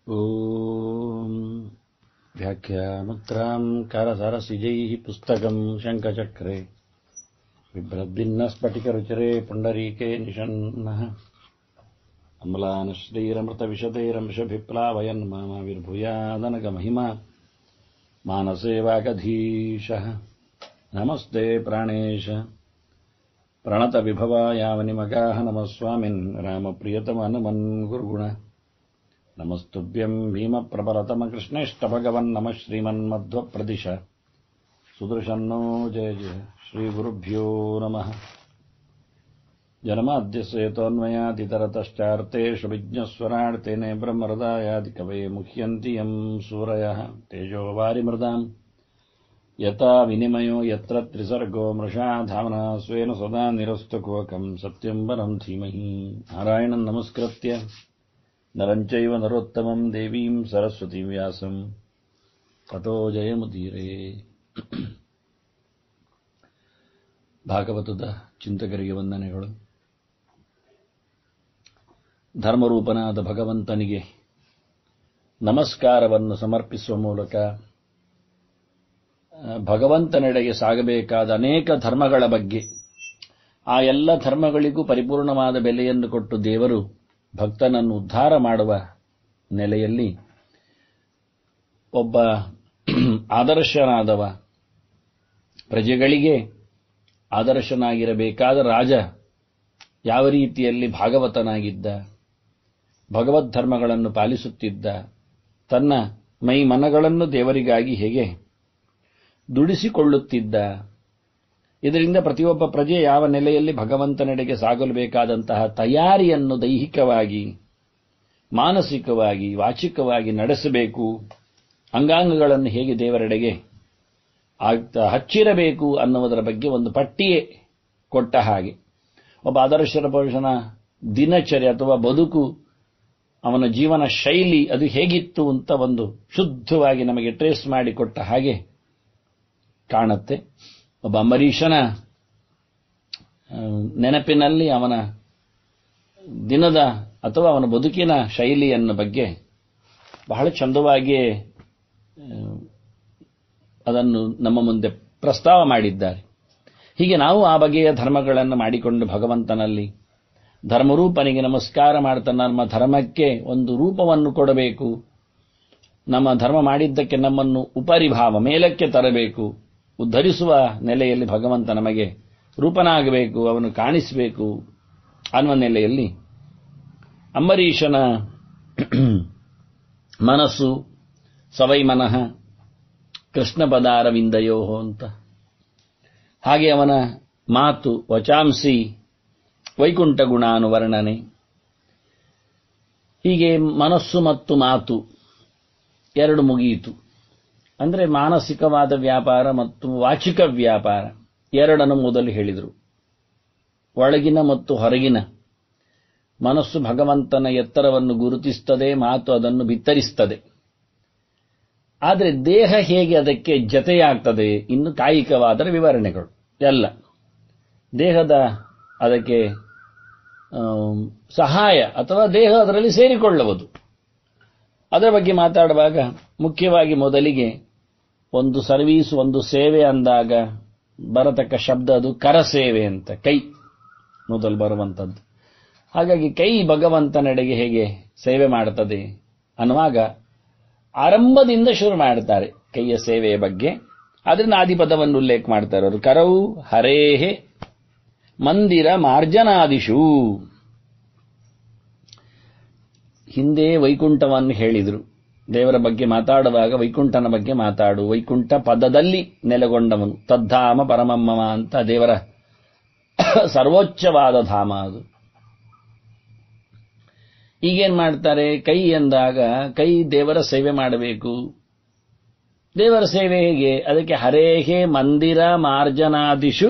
ॐ व्याख्यामुद्राम् करसरसिजैः पुस्तकम् शङ्खचक्रे बिभ्रद्भिन्नस्फटिकरुचिरे पुण्डरीके निषण्णः अम्लानश्रीरमृतविशदैरंशभिप्लावयन् मामाविर्भूयादनगमहिमा मानसे वागधीशः नमस्ते प्राणेश प्रणतविभवायावनिमगाः नमः स्वामिन् रामप्रियतमनुमन् गुरुगुण नमस्तुभ्यम् भीमप्रबलतमकृष्णेष्टभगवन्नमः श्रीमन्मध्वप्रदिश सुदृशन्नो जय जय श्रीगुरुभ्यो नमः जन्माद्यस्येतोऽन्वयादितरतश्चार्तेषु विज्ञस्वरार्तेने ब्रह्मरदायादिकवये मुह्यन्ति यम् सूरयः तेजो वारिमृदाम् यथा विनिमयो यत्र त्रिसर्गो मृषा धाम्ना स्वेन सदा निरस्तकोकम् सत्यम् वरम् धीमहि नारायणम् नमस्कृत्य नरम् चैव नरोत्तमम् देवीम् सरस्वतीम् व्यासम् ततो ಜಯಮುದೀರೆ ಭಾಗವತದ ಚಿಂತಕರಿಗೆ ವಂದನೆಗಳು ಧರ್ಮರೂಪನಾದ ಭಗವಂತನಿಗೆ ನಮಸ್ಕಾರವನ್ನು ಸಮರ್ಪಿಸುವ ಮೂಲಕ ಭಗವಂತನೆಡೆಗೆ ಸಾಗಬೇಕಾದ ಅನೇಕ ಧರ್ಮಗಳ ಬಗ್ಗೆ ಆ ಎಲ್ಲ ಧರ್ಮಗಳಿಗೂ ಪರಿಪೂರ್ಣವಾದ ಬೆಲೆಯನ್ನು ಕೊಟ್ಟು ದೇವರು ಭಕ್ತನನ್ನು ಉದ್ಧಾರ ಮಾಡುವ ನೆಲೆಯಲ್ಲಿ ಒಬ್ಬ ಆದರ್ಶನಾದವ ಪ್ರಜೆಗಳಿಗೆ ಆದರ್ಶನಾಗಿರಬೇಕಾದ ರಾಜ ಯಾವ ರೀತಿಯಲ್ಲಿ ಭಾಗವತನಾಗಿದ್ದ ಭಗವದ್ ಧರ್ಮಗಳನ್ನು ಪಾಲಿಸುತ್ತಿದ್ದ ತನ್ನ ಮೈ ಮನಗಳನ್ನು ದೇವರಿಗಾಗಿ ಹೇಗೆ ದುಡಿಸಿಕೊಳ್ಳುತ್ತಿದ್ದ ಇದರಿಂದ ಪ್ರತಿಯೊಬ್ಬ ಪ್ರಜೆ ಯಾವ ನೆಲೆಯಲ್ಲಿ ಭಗವಂತನೆಡೆಗೆ ಸಾಗಲು ಬೇಕಾದಂತಹ ತಯಾರಿಯನ್ನು ದೈಹಿಕವಾಗಿ ಮಾನಸಿಕವಾಗಿ ವಾಚಿಕವಾಗಿ ನಡೆಸಬೇಕು ಅಂಗಾಂಗಗಳನ್ನು ಹೇಗೆ ದೇವರೆಡೆಗೆ ಆಗ್ತಾ ಹಚ್ಚಿರಬೇಕು ಅನ್ನುವುದರ ಬಗ್ಗೆ ಒಂದು ಪಟ್ಟಿಯೇ ಕೊಟ್ಟ ಹಾಗೆ ಒಬ್ಬ ಆದರ್ಶರ ಪುರುಷನ ದಿನಚರಿ ಅಥವಾ ಬದುಕು ಅವನ ಜೀವನ ಶೈಲಿ ಅದು ಹೇಗಿತ್ತು ಅಂತ ಒಂದು ಶುದ್ಧವಾಗಿ ನಮಗೆ ಟ್ರೇಸ್ ಮಾಡಿಕೊಟ್ಟ ಹಾಗೆ ಕಾಣುತ್ತೆ ಒಬ್ಬ ಅಂಬರೀಷನ ನೆನಪಿನಲ್ಲಿ ಅವನ ದಿನದ ಅಥವಾ ಅವನ ಬದುಕಿನ ಶೈಲಿಯನ್ನು ಬಗ್ಗೆ ಬಹಳ ಚಂದವಾಗಿಯೇ ಅದನ್ನು ನಮ್ಮ ಮುಂದೆ ಪ್ರಸ್ತಾವ ಮಾಡಿದ್ದಾರೆ ಹೀಗೆ ನಾವು ಆ ಬಗೆಯ ಧರ್ಮಗಳನ್ನು ಮಾಡಿಕೊಂಡು ಭಗವಂತನಲ್ಲಿ ಧರ್ಮರೂಪನಿಗೆ ನಮಸ್ಕಾರ ಮಾಡ್ತಾ ನಮ್ಮ ಧರ್ಮಕ್ಕೆ ಒಂದು ರೂಪವನ್ನು ಕೊಡಬೇಕು ನಮ್ಮ ಧರ್ಮ ಮಾಡಿದ್ದಕ್ಕೆ ನಮ್ಮನ್ನು ಉಪರಿಭಾವ ಮೇಲಕ್ಕೆ ತರಬೇಕು ಉದ್ಧರಿಸುವ ನೆಲೆಯಲ್ಲಿ ಭಗವಂತ ನಮಗೆ ರೂಪನಾಗಬೇಕು ಅವನು ಕಾಣಿಸಬೇಕು ಅನ್ನುವ ನೆಲೆಯಲ್ಲಿ ಅಂಬರೀಷನ ಮನಸ್ಸು ಸವೈ ಮನಃ ಕೃಷ್ಣ ಪದಾರವಿಂದಯೋ ಅಂತ ಹಾಗೆ ಅವನ ಮಾತು ವಚಾಂಸಿ ವೈಕುಂಠ ಗುಣಾನುವರ್ಣನೆ ಹೀಗೆ ಮನಸ್ಸು ಮತ್ತು ಮಾತು ಎರಡು ಮುಗಿಯಿತು ಅಂದರೆ ಮಾನಸಿಕವಾದ ವ್ಯಾಪಾರ ಮತ್ತು ವಾಚಿಕ ವ್ಯಾಪಾರ ಎರಡನ್ನು ಮೊದಲು ಹೇಳಿದರು ಒಳಗಿನ ಮತ್ತು ಹೊರಗಿನ ಮನಸ್ಸು ಭಗವಂತನ ಎತ್ತರವನ್ನು ಗುರುತಿಸುತ್ತದೆ ಮಾತು ಅದನ್ನು ಬಿತ್ತರಿಸುತ್ತದೆ ಆದರೆ ದೇಹ ಹೇಗೆ ಅದಕ್ಕೆ ಜತೆಯಾಗ್ತದೆ ಇನ್ನು ಕಾಯಿಕವಾದ ವಿವರಣೆಗಳು ಎಲ್ಲ ದೇಹದ ಅದಕ್ಕೆ ಸಹಾಯ ಅಥವಾ ದೇಹ ಅದರಲ್ಲಿ ಸೇರಿಕೊಳ್ಳುವುದು ಅದರ ಬಗ್ಗೆ ಮಾತಾಡುವಾಗ ಮುಖ್ಯವಾಗಿ ಮೊದಲಿಗೆ ಒಂದು ಸರ್ವೀಸ್ ಒಂದು ಸೇವೆ ಅಂದಾಗ ಬರತಕ್ಕ ಶಬ್ದ ಅದು ಕರಸೇವೆ ಅಂತ ಕೈ ಮೊದಲು ಬರುವಂಥದ್ದು ಹಾಗಾಗಿ ಕೈ ಭಗವಂತನೆಡೆಗೆ ಹೇಗೆ ಸೇವೆ ಮಾಡುತ್ತದೆ ಅನ್ನುವಾಗ ಆರಂಭದಿಂದ ಶುರು ಮಾಡ್ತಾರೆ ಕೈಯ ಸೇವೆಯ ಬಗ್ಗೆ ಅದರಿಂದ ಆದಿಪದವನ್ನು ಉಲ್ಲೇಖ ಮಾಡ್ತಾರೆ ಅವರು ಕರವು ಹರೇಹೆ ಮಂದಿರ ಮಾರ್ಜನಾದಿಶು ಹಿಂದೆ ವೈಕುಂಠವನ್ನು ಹೇಳಿದರು ದೇವರ ಬಗ್ಗೆ ಮಾತಾಡುವಾಗ ವೈಕುಂಠನ ಬಗ್ಗೆ ಮಾತಾಡು ವೈಕುಂಠ ಪದದಲ್ಲಿ ನೆಲೆಗೊಂಡವನು ತದ್ಧಾಮ ಪರಮಮ್ಮಮ ಅಂತ ದೇವರ ಸರ್ವೋಚ್ಚವಾದ ಧಾಮ ಅದು ಈಗೇನ್ ಮಾಡ್ತಾರೆ ಕೈ ಎಂದಾಗ ಕೈ ದೇವರ ಸೇವೆ ಮಾಡಬೇಕು ದೇವರ ಸೇವೆ ಹೇಗೆ ಅದಕ್ಕೆ ಹರೇಹೆ ಮಂದಿರ ಮಾರ್ಜನಾದಿಶು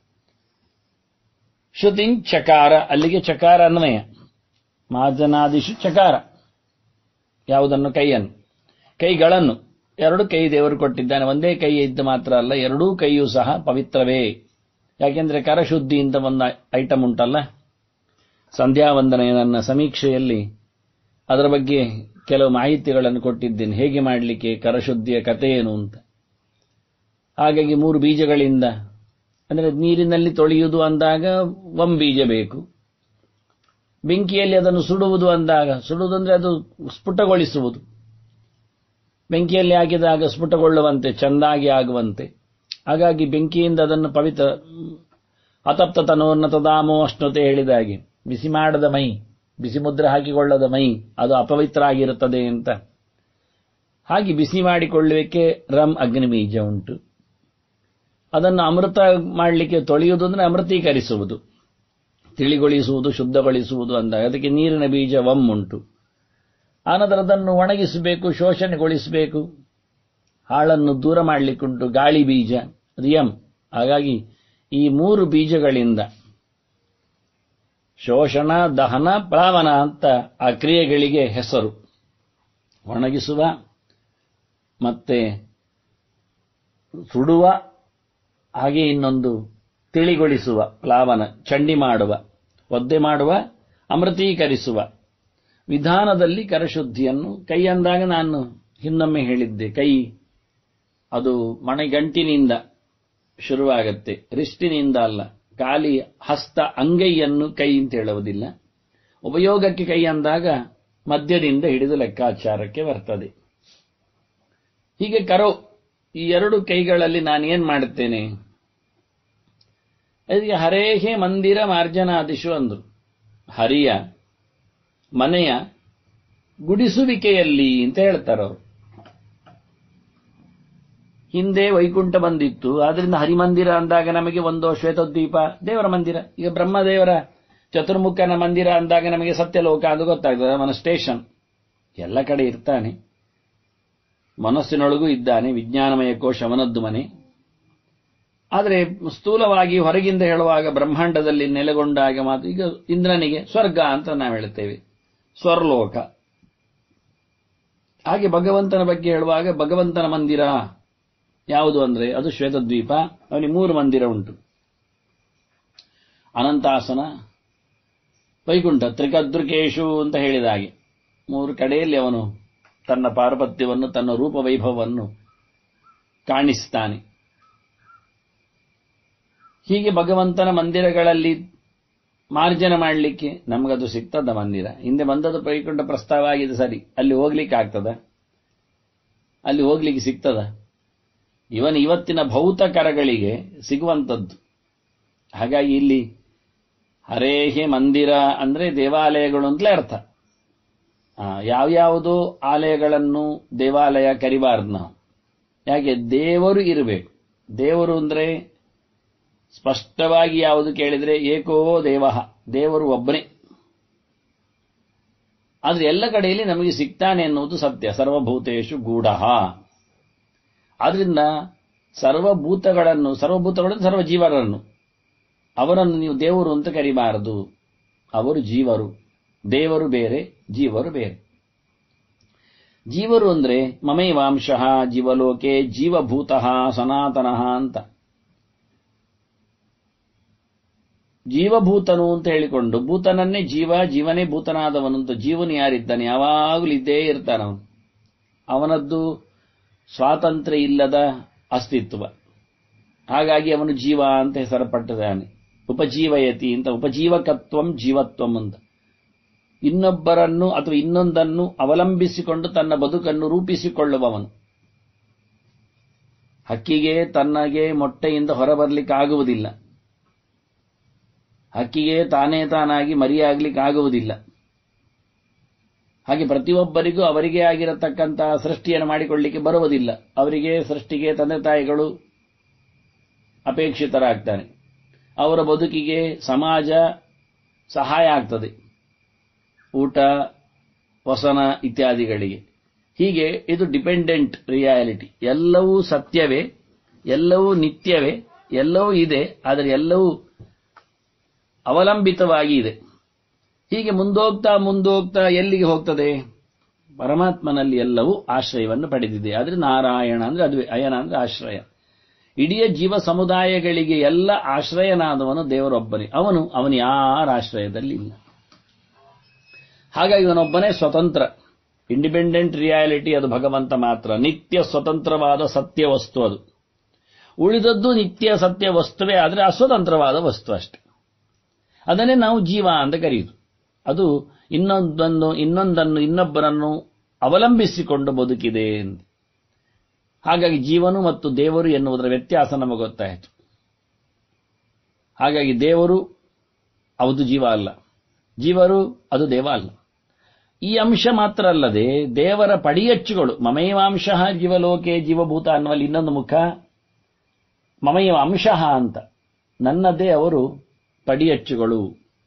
ಶ್ರುತಿಂ ಚಕಾರ ಅಲ್ಲಿಗೆ ಚಕಾರ ಅನ್ವಯ ಮಾರ್ಜನಾದಿಶು ಚಕಾರ ಯಾವುದನ್ನು ಕೈಯನ್ನು ಕೈಗಳನ್ನು ಎರಡು ಕೈ ದೇವರು ಕೊಟ್ಟಿದ್ದಾನೆ ಒಂದೇ ಕೈ ಇದ್ದ ಮಾತ್ರ ಅಲ್ಲ ಎರಡೂ ಕೈಯೂ ಸಹ ಪವಿತ್ರವೇ ಯಾಕೆಂದ್ರೆ ಕರಶುದ್ಧಿ ಅಂತ ಒಂದು ಐಟಮ್ ಉಂಟಲ್ಲ ಸಂಧ್ಯಾ ವಂದನೆಯ ನನ್ನ ಸಮೀಕ್ಷೆಯಲ್ಲಿ ಅದರ ಬಗ್ಗೆ ಕೆಲವು ಮಾಹಿತಿಗಳನ್ನು ಕೊಟ್ಟಿದ್ದೇನೆ ಹೇಗೆ ಮಾಡಲಿಕ್ಕೆ ಕರಶುದ್ಧಿಯ ಕಥೆ ಏನು ಅಂತ ಹಾಗಾಗಿ ಮೂರು ಬೀಜಗಳಿಂದ ಅಂದರೆ ನೀರಿನಲ್ಲಿ ತೊಳೆಯುವುದು ಅಂದಾಗ ಒಂ ಬೀಜ ಬೇಕು ಬೆಂಕಿಯಲ್ಲಿ ಅದನ್ನು ಸುಡುವುದು ಅಂದಾಗ ಸುಡುವುದು ಅಂದರೆ ಅದು ಸ್ಫುಟಗೊಳಿಸುವುದು ಬೆಂಕಿಯಲ್ಲಿ ಹಾಕಿದಾಗ ಸ್ಫುಟಗೊಳ್ಳುವಂತೆ ಚೆಂದಾಗಿ ಆಗುವಂತೆ ಹಾಗಾಗಿ ಬೆಂಕಿಯಿಂದ ಅದನ್ನು ಪವಿತ್ರ ಅತಪ್ತ ತನೋನ್ನತದಾಮೋ ಅಷ್ಣತೆ ಹೇಳಿದ ಹಾಗೆ ಬಿಸಿ ಮಾಡದ ಮೈ ಬಿಸಿ ಮುದ್ರೆ ಹಾಕಿಕೊಳ್ಳದ ಮೈ ಅದು ಅಪವಿತ್ರ ಆಗಿರುತ್ತದೆ ಅಂತ ಹಾಗೆ ಬಿಸಿ ಮಾಡಿಕೊಳ್ಳುವಿಕೆ ರಮ್ ಅಗ್ನಿಬೀಜ ಉಂಟು ಅದನ್ನು ಅಮೃತ ಮಾಡಲಿಕ್ಕೆ ತೊಳೆಯುವುದು ಅಂದರೆ ಅಮೃತೀಕರಿಸುವುದು ತಿಳಿಗೊಳಿಸುವುದು ಶುದ್ಧಗೊಳಿಸುವುದು ಅಂದಾಗ ಅದಕ್ಕೆ ನೀರಿನ ಬೀಜ ವಮ್ ಉಂಟು ಆನಂತರ ಅದನ್ನು ಒಣಗಿಸಬೇಕು ಶೋಷಣೆಗೊಳಿಸಬೇಕು ಹಾಳನ್ನು ದೂರ ಮಾಡಲಿಕ್ಕುಂಟು ಗಾಳಿ ಬೀಜ ರಿಯಂ ಹಾಗಾಗಿ ಈ ಮೂರು ಬೀಜಗಳಿಂದ ಶೋಷಣ ದಹನ ಪ್ಲಾವನ ಅಂತ ಆ ಕ್ರಿಯೆಗಳಿಗೆ ಹೆಸರು ಒಣಗಿಸುವ ಮತ್ತೆ ಸುಡುವ ಹಾಗೆ ಇನ್ನೊಂದು ತಿಳಿಗೊಳಿಸುವ ಪ್ಲಾವನ ಚಂಡಿ ಮಾಡುವ ಒದ್ದೆ ಮಾಡುವ ಅಮೃತೀಕರಿಸುವ ವಿಧಾನದಲ್ಲಿ ಕರಶುದ್ಧಿಯನ್ನು ಕೈ ಅಂದಾಗ ನಾನು ಹಿಂದೊಮ್ಮೆ ಹೇಳಿದ್ದೆ ಕೈ ಅದು ಮಣೆಗಂಟಿನಿಂದ ಶುರುವಾಗತ್ತೆ ರಿಷ್ಟಿನಿಂದ ಅಲ್ಲ ಖಾಲಿ ಹಸ್ತ ಅಂಗೈಯನ್ನು ಕೈ ಅಂತ ಹೇಳುವುದಿಲ್ಲ ಉಪಯೋಗಕ್ಕೆ ಕೈ ಅಂದಾಗ ಮಧ್ಯದಿಂದ ಹಿಡಿದು ಲೆಕ್ಕಾಚಾರಕ್ಕೆ ಬರ್ತದೆ ಹೀಗೆ ಕರೋ ಈ ಎರಡು ಕೈಗಳಲ್ಲಿ ನಾನು ಏನ್ ಮಾಡುತ್ತೇನೆ ಅದಕ್ಕೆ ಹರೇಹೇ ಮಂದಿರ ಮಾರ್ಜನಾದಿಶು ಅಂದ್ರು ಹರಿಯ ಮನೆಯ ಗುಡಿಸುವಿಕೆಯಲ್ಲಿ ಅಂತ ಹೇಳ್ತಾರೆ ಅವರು ಹಿಂದೆ ವೈಕುಂಠ ಬಂದಿತ್ತು ಆದ್ರಿಂದ ಹರಿಮಂದಿರ ಅಂದಾಗ ನಮಗೆ ಒಂದು ಶ್ವೇತದ್ವೀಪ ದೇವರ ಮಂದಿರ ಈಗ ಬ್ರಹ್ಮದೇವರ ಚತುರ್ಮುಖನ ಮಂದಿರ ಅಂದಾಗ ನಮಗೆ ಸತ್ಯಲೋಕ ಅದು ಗೊತ್ತಾಗ್ತದೆ ಅವನ ಸ್ಟೇಷನ್ ಎಲ್ಲ ಕಡೆ ಇರ್ತಾನೆ ಮನಸ್ಸಿನೊಳಗೂ ಇದ್ದಾನೆ ವಿಜ್ಞಾನಮಯ ಕೋಶ ಅವನದ್ದು ಮನೆ ಆದರೆ ಸ್ಥೂಲವಾಗಿ ಹೊರಗಿಂದ ಹೇಳುವಾಗ ಬ್ರಹ್ಮಾಂಡದಲ್ಲಿ ನೆಲೆಗೊಂಡಾಗ ಮಾತ್ರ ಈಗ ಇಂದ್ರನಿಗೆ ಸ್ವರ್ಗ ಅಂತ ನಾವು ಹೇಳ್ತೇವೆ ಸ್ವರ್ಲೋಕ ಹಾಗೆ ಭಗವಂತನ ಬಗ್ಗೆ ಹೇಳುವಾಗ ಭಗವಂತನ ಮಂದಿರ ಯಾವುದು ಅಂದ್ರೆ ಅದು ಶ್ವೇತದ್ವೀಪ ಅವನಿಗೆ ಮೂರು ಮಂದಿರ ಉಂಟು ಅನಂತಾಸನ ವೈಕುಂಠ ತ್ರಿಕದೃಕೇಶು ಅಂತ ಹೇಳಿದ ಹಾಗೆ ಮೂರು ಕಡೆಯಲ್ಲಿ ಅವನು ತನ್ನ ಪಾರ್ವತ್ಯವನ್ನು ತನ್ನ ರೂಪ ವೈಭವವನ್ನು ಕಾಣಿಸ್ತಾನೆ ಹೀಗೆ ಭಗವಂತನ ಮಂದಿರಗಳಲ್ಲಿ ಮಾರ್ಜನ ಮಾಡಲಿಕ್ಕೆ ನಮಗದು ಸಿಗ್ತದ ಮಂದಿರ ಹಿಂದೆ ಬಂದದ್ದು ವೈಕುಂಠ ಪ್ರಸ್ತಾವ ಆಗಿದೆ ಸರಿ ಅಲ್ಲಿ ಹೋಗ್ಲಿಕ್ಕೆ ಆಗ್ತದ ಅಲ್ಲಿ ಹೋಗ್ಲಿಕ್ಕೆ ಸಿಗ್ತದ ಇವನ್ ಇವತ್ತಿನ ಭೌತ ಕರಗಳಿಗೆ ಸಿಗುವಂಥದ್ದು ಹಾಗಾಗಿ ಇಲ್ಲಿ ಹರೇಹೆ ಮಂದಿರ ಅಂದ್ರೆ ದೇವಾಲಯಗಳು ಅಂತಲೇ ಅರ್ಥ ಯಾವ್ಯಾವುದೋ ಆಲಯಗಳನ್ನು ದೇವಾಲಯ ಕರಿಬಾರ್ದು ನಾವು ಯಾಕೆ ದೇವರು ಇರಬೇಕು ದೇವರು ಅಂದ್ರೆ ಸ್ಪಷ್ಟವಾಗಿ ಯಾವುದು ಕೇಳಿದ್ರೆ ಏಕೋ ದೇವ ದೇವರು ಒಬ್ಬನೇ ಆದ್ರೆ ಎಲ್ಲ ಕಡೆಯಲ್ಲಿ ನಮಗೆ ಸಿಗ್ತಾನೆ ಎನ್ನುವುದು ಸತ್ಯ ಸರ್ವಭೂತೇಶು ಗೂಢ ಆದ್ರಿಂದ ಸರ್ವಭೂತಗಳನ್ನು ಸರ್ವಭೂತಗಳನ್ನು ಸರ್ವಜೀವರನ್ನು ಅವರನ್ನು ನೀವು ದೇವರು ಅಂತ ಕರಿಬಾರದು ಅವರು ಜೀವರು ದೇವರು ಬೇರೆ ಜೀವರು ಬೇರೆ ಜೀವರು ಅಂದ್ರೆ ಮಮೈವಾಂಶಃ ಜೀವಲೋಕೆ ಜೀವಭೂತಃ ಸನಾತನಃ ಅಂತ ಜೀವಭೂತನು ಅಂತ ಹೇಳಿಕೊಂಡು ಭೂತನನ್ನೇ ಜೀವ ಜೀವನೇ ಭೂತನಾದವನು ಅಂತ ಜೀವನು ಯಾರಿದ್ದಾನೆ ಯಾವಾಗಲೂ ಇದ್ದೇ ಇರ್ತಾನವನು ಅವನದ್ದು ಸ್ವಾತಂತ್ರ್ಯ ಇಲ್ಲದ ಅಸ್ತಿತ್ವ ಹಾಗಾಗಿ ಅವನು ಜೀವ ಅಂತ ಹೆಸರಪಟ್ಟಿದ್ದಾನೆ ಉಪಜೀವಯತಿ ಅಂತ ಉಪಜೀವಕತ್ವಂ ಜೀವತ್ವಂ ಅಂತ ಇನ್ನೊಬ್ಬರನ್ನು ಅಥವಾ ಇನ್ನೊಂದನ್ನು ಅವಲಂಬಿಸಿಕೊಂಡು ತನ್ನ ಬದುಕನ್ನು ರೂಪಿಸಿಕೊಳ್ಳುವವನು ಹಕ್ಕಿಗೆ ತನ್ನಗೆ ಮೊಟ್ಟೆಯಿಂದ ಹೊರಬರಲಿಕ್ಕೆ ಆಗುವುದಿಲ್ಲ ಹಕ್ಕಿಗೆ ತಾನೇ ತಾನಾಗಿ ಮರಿಯಾಗ್ಲಿಕ್ಕೆ ಆಗುವುದಿಲ್ಲ ಹಾಗೆ ಪ್ರತಿಯೊಬ್ಬರಿಗೂ ಅವರಿಗೆ ಆಗಿರತಕ್ಕಂತಹ ಸೃಷ್ಟಿಯನ್ನು ಮಾಡಿಕೊಳ್ಳಲಿಕ್ಕೆ ಬರುವುದಿಲ್ಲ ಅವರಿಗೆ ಸೃಷ್ಟಿಗೆ ತಂದೆ ತಾಯಿಗಳು ಅಪೇಕ್ಷಿತರಾಗ್ತಾನೆ ಅವರ ಬದುಕಿಗೆ ಸಮಾಜ ಸಹಾಯ ಆಗ್ತದೆ ಊಟ ವಸನ ಇತ್ಯಾದಿಗಳಿಗೆ ಹೀಗೆ ಇದು ಡಿಪೆಂಡೆಂಟ್ ರಿಯಾಲಿಟಿ ಎಲ್ಲವೂ ಸತ್ಯವೇ ಎಲ್ಲವೂ ನಿತ್ಯವೇ ಎಲ್ಲವೂ ಇದೆ ಆದರೆ ಎಲ್ಲವೂ ಅವಲಂಬಿತವಾಗಿ ಇದೆ ಹೀಗೆ ಮುಂದೋಗ್ತಾ ಮುಂದೋಗ್ತಾ ಎಲ್ಲಿಗೆ ಹೋಗ್ತದೆ ಪರಮಾತ್ಮನಲ್ಲಿ ಎಲ್ಲವೂ ಆಶ್ರಯವನ್ನು ಪಡೆದಿದೆ ಆದ್ರೆ ನಾರಾಯಣ ಅಂದ್ರೆ ಅದುವೆ ಅಯನ ಅಂದ್ರೆ ಆಶ್ರಯ ಇಡೀ ಜೀವ ಸಮುದಾಯಗಳಿಗೆ ಎಲ್ಲ ಆಶ್ರಯನಾದವನು ದೇವರೊಬ್ಬನೇ ಅವನು ಅವನು ಯಾರ ಆಶ್ರಯದಲ್ಲಿ ಇಲ್ಲ ಹಾಗಾಗಿ ಇವನೊಬ್ಬನೇ ಸ್ವತಂತ್ರ ಇಂಡಿಪೆಂಡೆಂಟ್ ರಿಯಾಲಿಟಿ ಅದು ಭಗವಂತ ಮಾತ್ರ ನಿತ್ಯ ಸ್ವತಂತ್ರವಾದ ಸತ್ಯ ವಸ್ತು ಅದು ಉಳಿದದ್ದು ನಿತ್ಯ ಸತ್ಯ ವಸ್ತುವೇ ಆದರೆ ಅಸ್ವತಂತ್ರವಾದ ವಸ್ತು ಅಷ್ಟೆ ಅದನ್ನೇ ನಾವು ಜೀವ ಅಂತ ಕರೆಯುವುದು ಅದು ಇನ್ನೊಂದನ್ನು ಇನ್ನೊಂದನ್ನು ಇನ್ನೊಬ್ಬರನ್ನು ಅವಲಂಬಿಸಿಕೊಂಡು ಬದುಕಿದೆ ಎಂದು ಹಾಗಾಗಿ ಜೀವನು ಮತ್ತು ದೇವರು ಎನ್ನುವುದರ ವ್ಯತ್ಯಾಸ ನಮಗೆ ಗೊತ್ತಾಯಿತು ಹಾಗಾಗಿ ದೇವರು ಅದು ಜೀವ ಅಲ್ಲ ಜೀವರು ಅದು ದೇವ ಅಲ್ಲ ಈ ಅಂಶ ಮಾತ್ರ ಅಲ್ಲದೆ ದೇವರ ಪಡಿಯಚ್ಚುಗಳು ಮಮೈವಾಂಶ ಜೀವಲೋಕೆ ಜೀವಭೂತ ಅನ್ನುವಲ್ಲಿ ಇನ್ನೊಂದು ಮುಖ ಮಮೈವ ಅಂಶ ಅಂತ ನನ್ನದೇ ಅವರು ಪಡಿಯಚ್ಚುಗಳು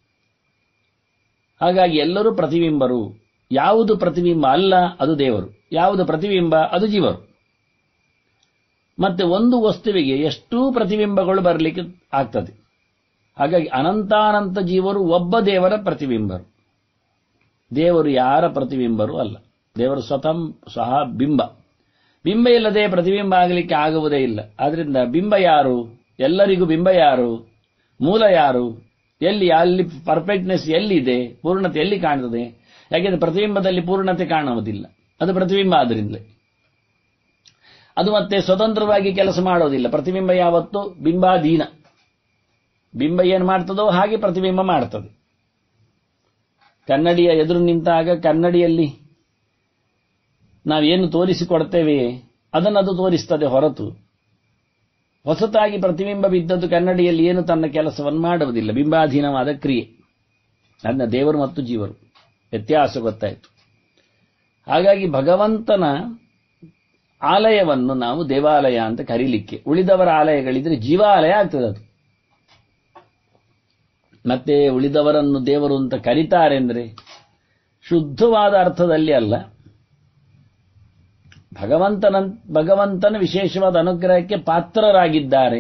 ಹಾಗಾಗಿ ಎಲ್ಲರೂ ಪ್ರತಿಬಿಂಬರು ಯಾವುದು ಪ್ರತಿಬಿಂಬ ಅಲ್ಲ ಅದು ದೇವರು ಯಾವುದು ಪ್ರತಿಬಿಂಬ ಅದು ಜೀವರು ಮತ್ತೆ ಒಂದು ವಸ್ತುವಿಗೆ ಎಷ್ಟೂ ಪ್ರತಿಬಿಂಬಗಳು ಬರಲಿಕ್ಕೆ ಆಗ್ತದೆ ಹಾಗಾಗಿ ಅನಂತಾನಂತ ಜೀವರು ಒಬ್ಬ ದೇವರ ಪ್ರತಿಬಿಂಬರು ದೇವರು ಯಾರ ಪ್ರತಿಬಿಂಬರು ಅಲ್ಲ ದೇವರು ಸ್ವತಃ ಸಹ ಬಿಂಬ ಬಿಂಬ ಇಲ್ಲದೆ ಪ್ರತಿಬಿಂಬ ಆಗಲಿಕ್ಕೆ ಆಗುವುದೇ ಇಲ್ಲ ಆದ್ರಿಂದ ಬಿಂಬ ಯಾರು ಎಲ್ಲರಿಗೂ ಬಿಂಬ ಯಾರು ಮೂಲ ಯಾರು ಎಲ್ಲಿ ಅಲ್ಲಿ ಪರ್ಫೆಕ್ಟ್ನೆಸ್ ಎಲ್ಲಿದೆ ಪೂರ್ಣತೆ ಎಲ್ಲಿ ಕಾಣ್ತದೆ ಯಾಕೆಂದ್ರೆ ಪ್ರತಿಬಿಂಬದಲ್ಲಿ ಪೂರ್ಣತೆ ಕಾಣುವುದಿಲ್ಲ ಅದು ಪ್ರತಿಬಿಂಬ ಆದ್ರಿಂದಲೇ ಅದು ಮತ್ತೆ ಸ್ವತಂತ್ರವಾಗಿ ಕೆಲಸ ಮಾಡೋದಿಲ್ಲ ಪ್ರತಿಬಿಂಬ ಯಾವತ್ತು ಬಿಂಬಾಧೀನ ಬಿಂಬ ಏನು ಮಾಡ್ತದೋ ಹಾಗೆ ಪ್ರತಿಬಿಂಬ ಮಾಡ್ತದೆ ಕನ್ನಡಿಯ ಎದುರು ನಿಂತಾಗ ಕನ್ನಡಿಯಲ್ಲಿ ನಾವೇನು ತೋರಿಸಿಕೊಡ್ತೇವೆ ಅದನ್ನದು ತೋರಿಸ್ತದೆ ಹೊರತು ಹೊಸತಾಗಿ ಪ್ರತಿಬಿಂಬ ಬಿದ್ದದ್ದು ಕನ್ನಡಿಯಲ್ಲಿ ಏನು ತನ್ನ ಕೆಲಸವನ್ನು ಮಾಡುವುದಿಲ್ಲ ಬಿಂಬಾಧೀನವಾದ ಕ್ರಿಯೆ ಅದನ್ನ ದೇವರು ಮತ್ತು ಜೀವರು ವ್ಯತ್ಯಾಸ ಗೊತ್ತಾಯಿತು ಹಾಗಾಗಿ ಭಗವಂತನ ಆಲಯವನ್ನು ನಾವು ದೇವಾಲಯ ಅಂತ ಕರೀಲಿಕ್ಕೆ ಉಳಿದವರ ಆಲಯಗಳಿದ್ರೆ ಜೀವಾಲಯ ಆಗ್ತದೆ ಅದು ಮತ್ತೆ ಉಳಿದವರನ್ನು ದೇವರು ಅಂತ ಕರೀತಾರೆ ಅಂದ್ರೆ ಶುದ್ಧವಾದ ಅರ್ಥದಲ್ಲಿ ಅಲ್ಲ ಭಗವಂತನ ಭಗವಂತನ ವಿಶೇಷವಾದ ಅನುಗ್ರಹಕ್ಕೆ ಪಾತ್ರರಾಗಿದ್ದಾರೆ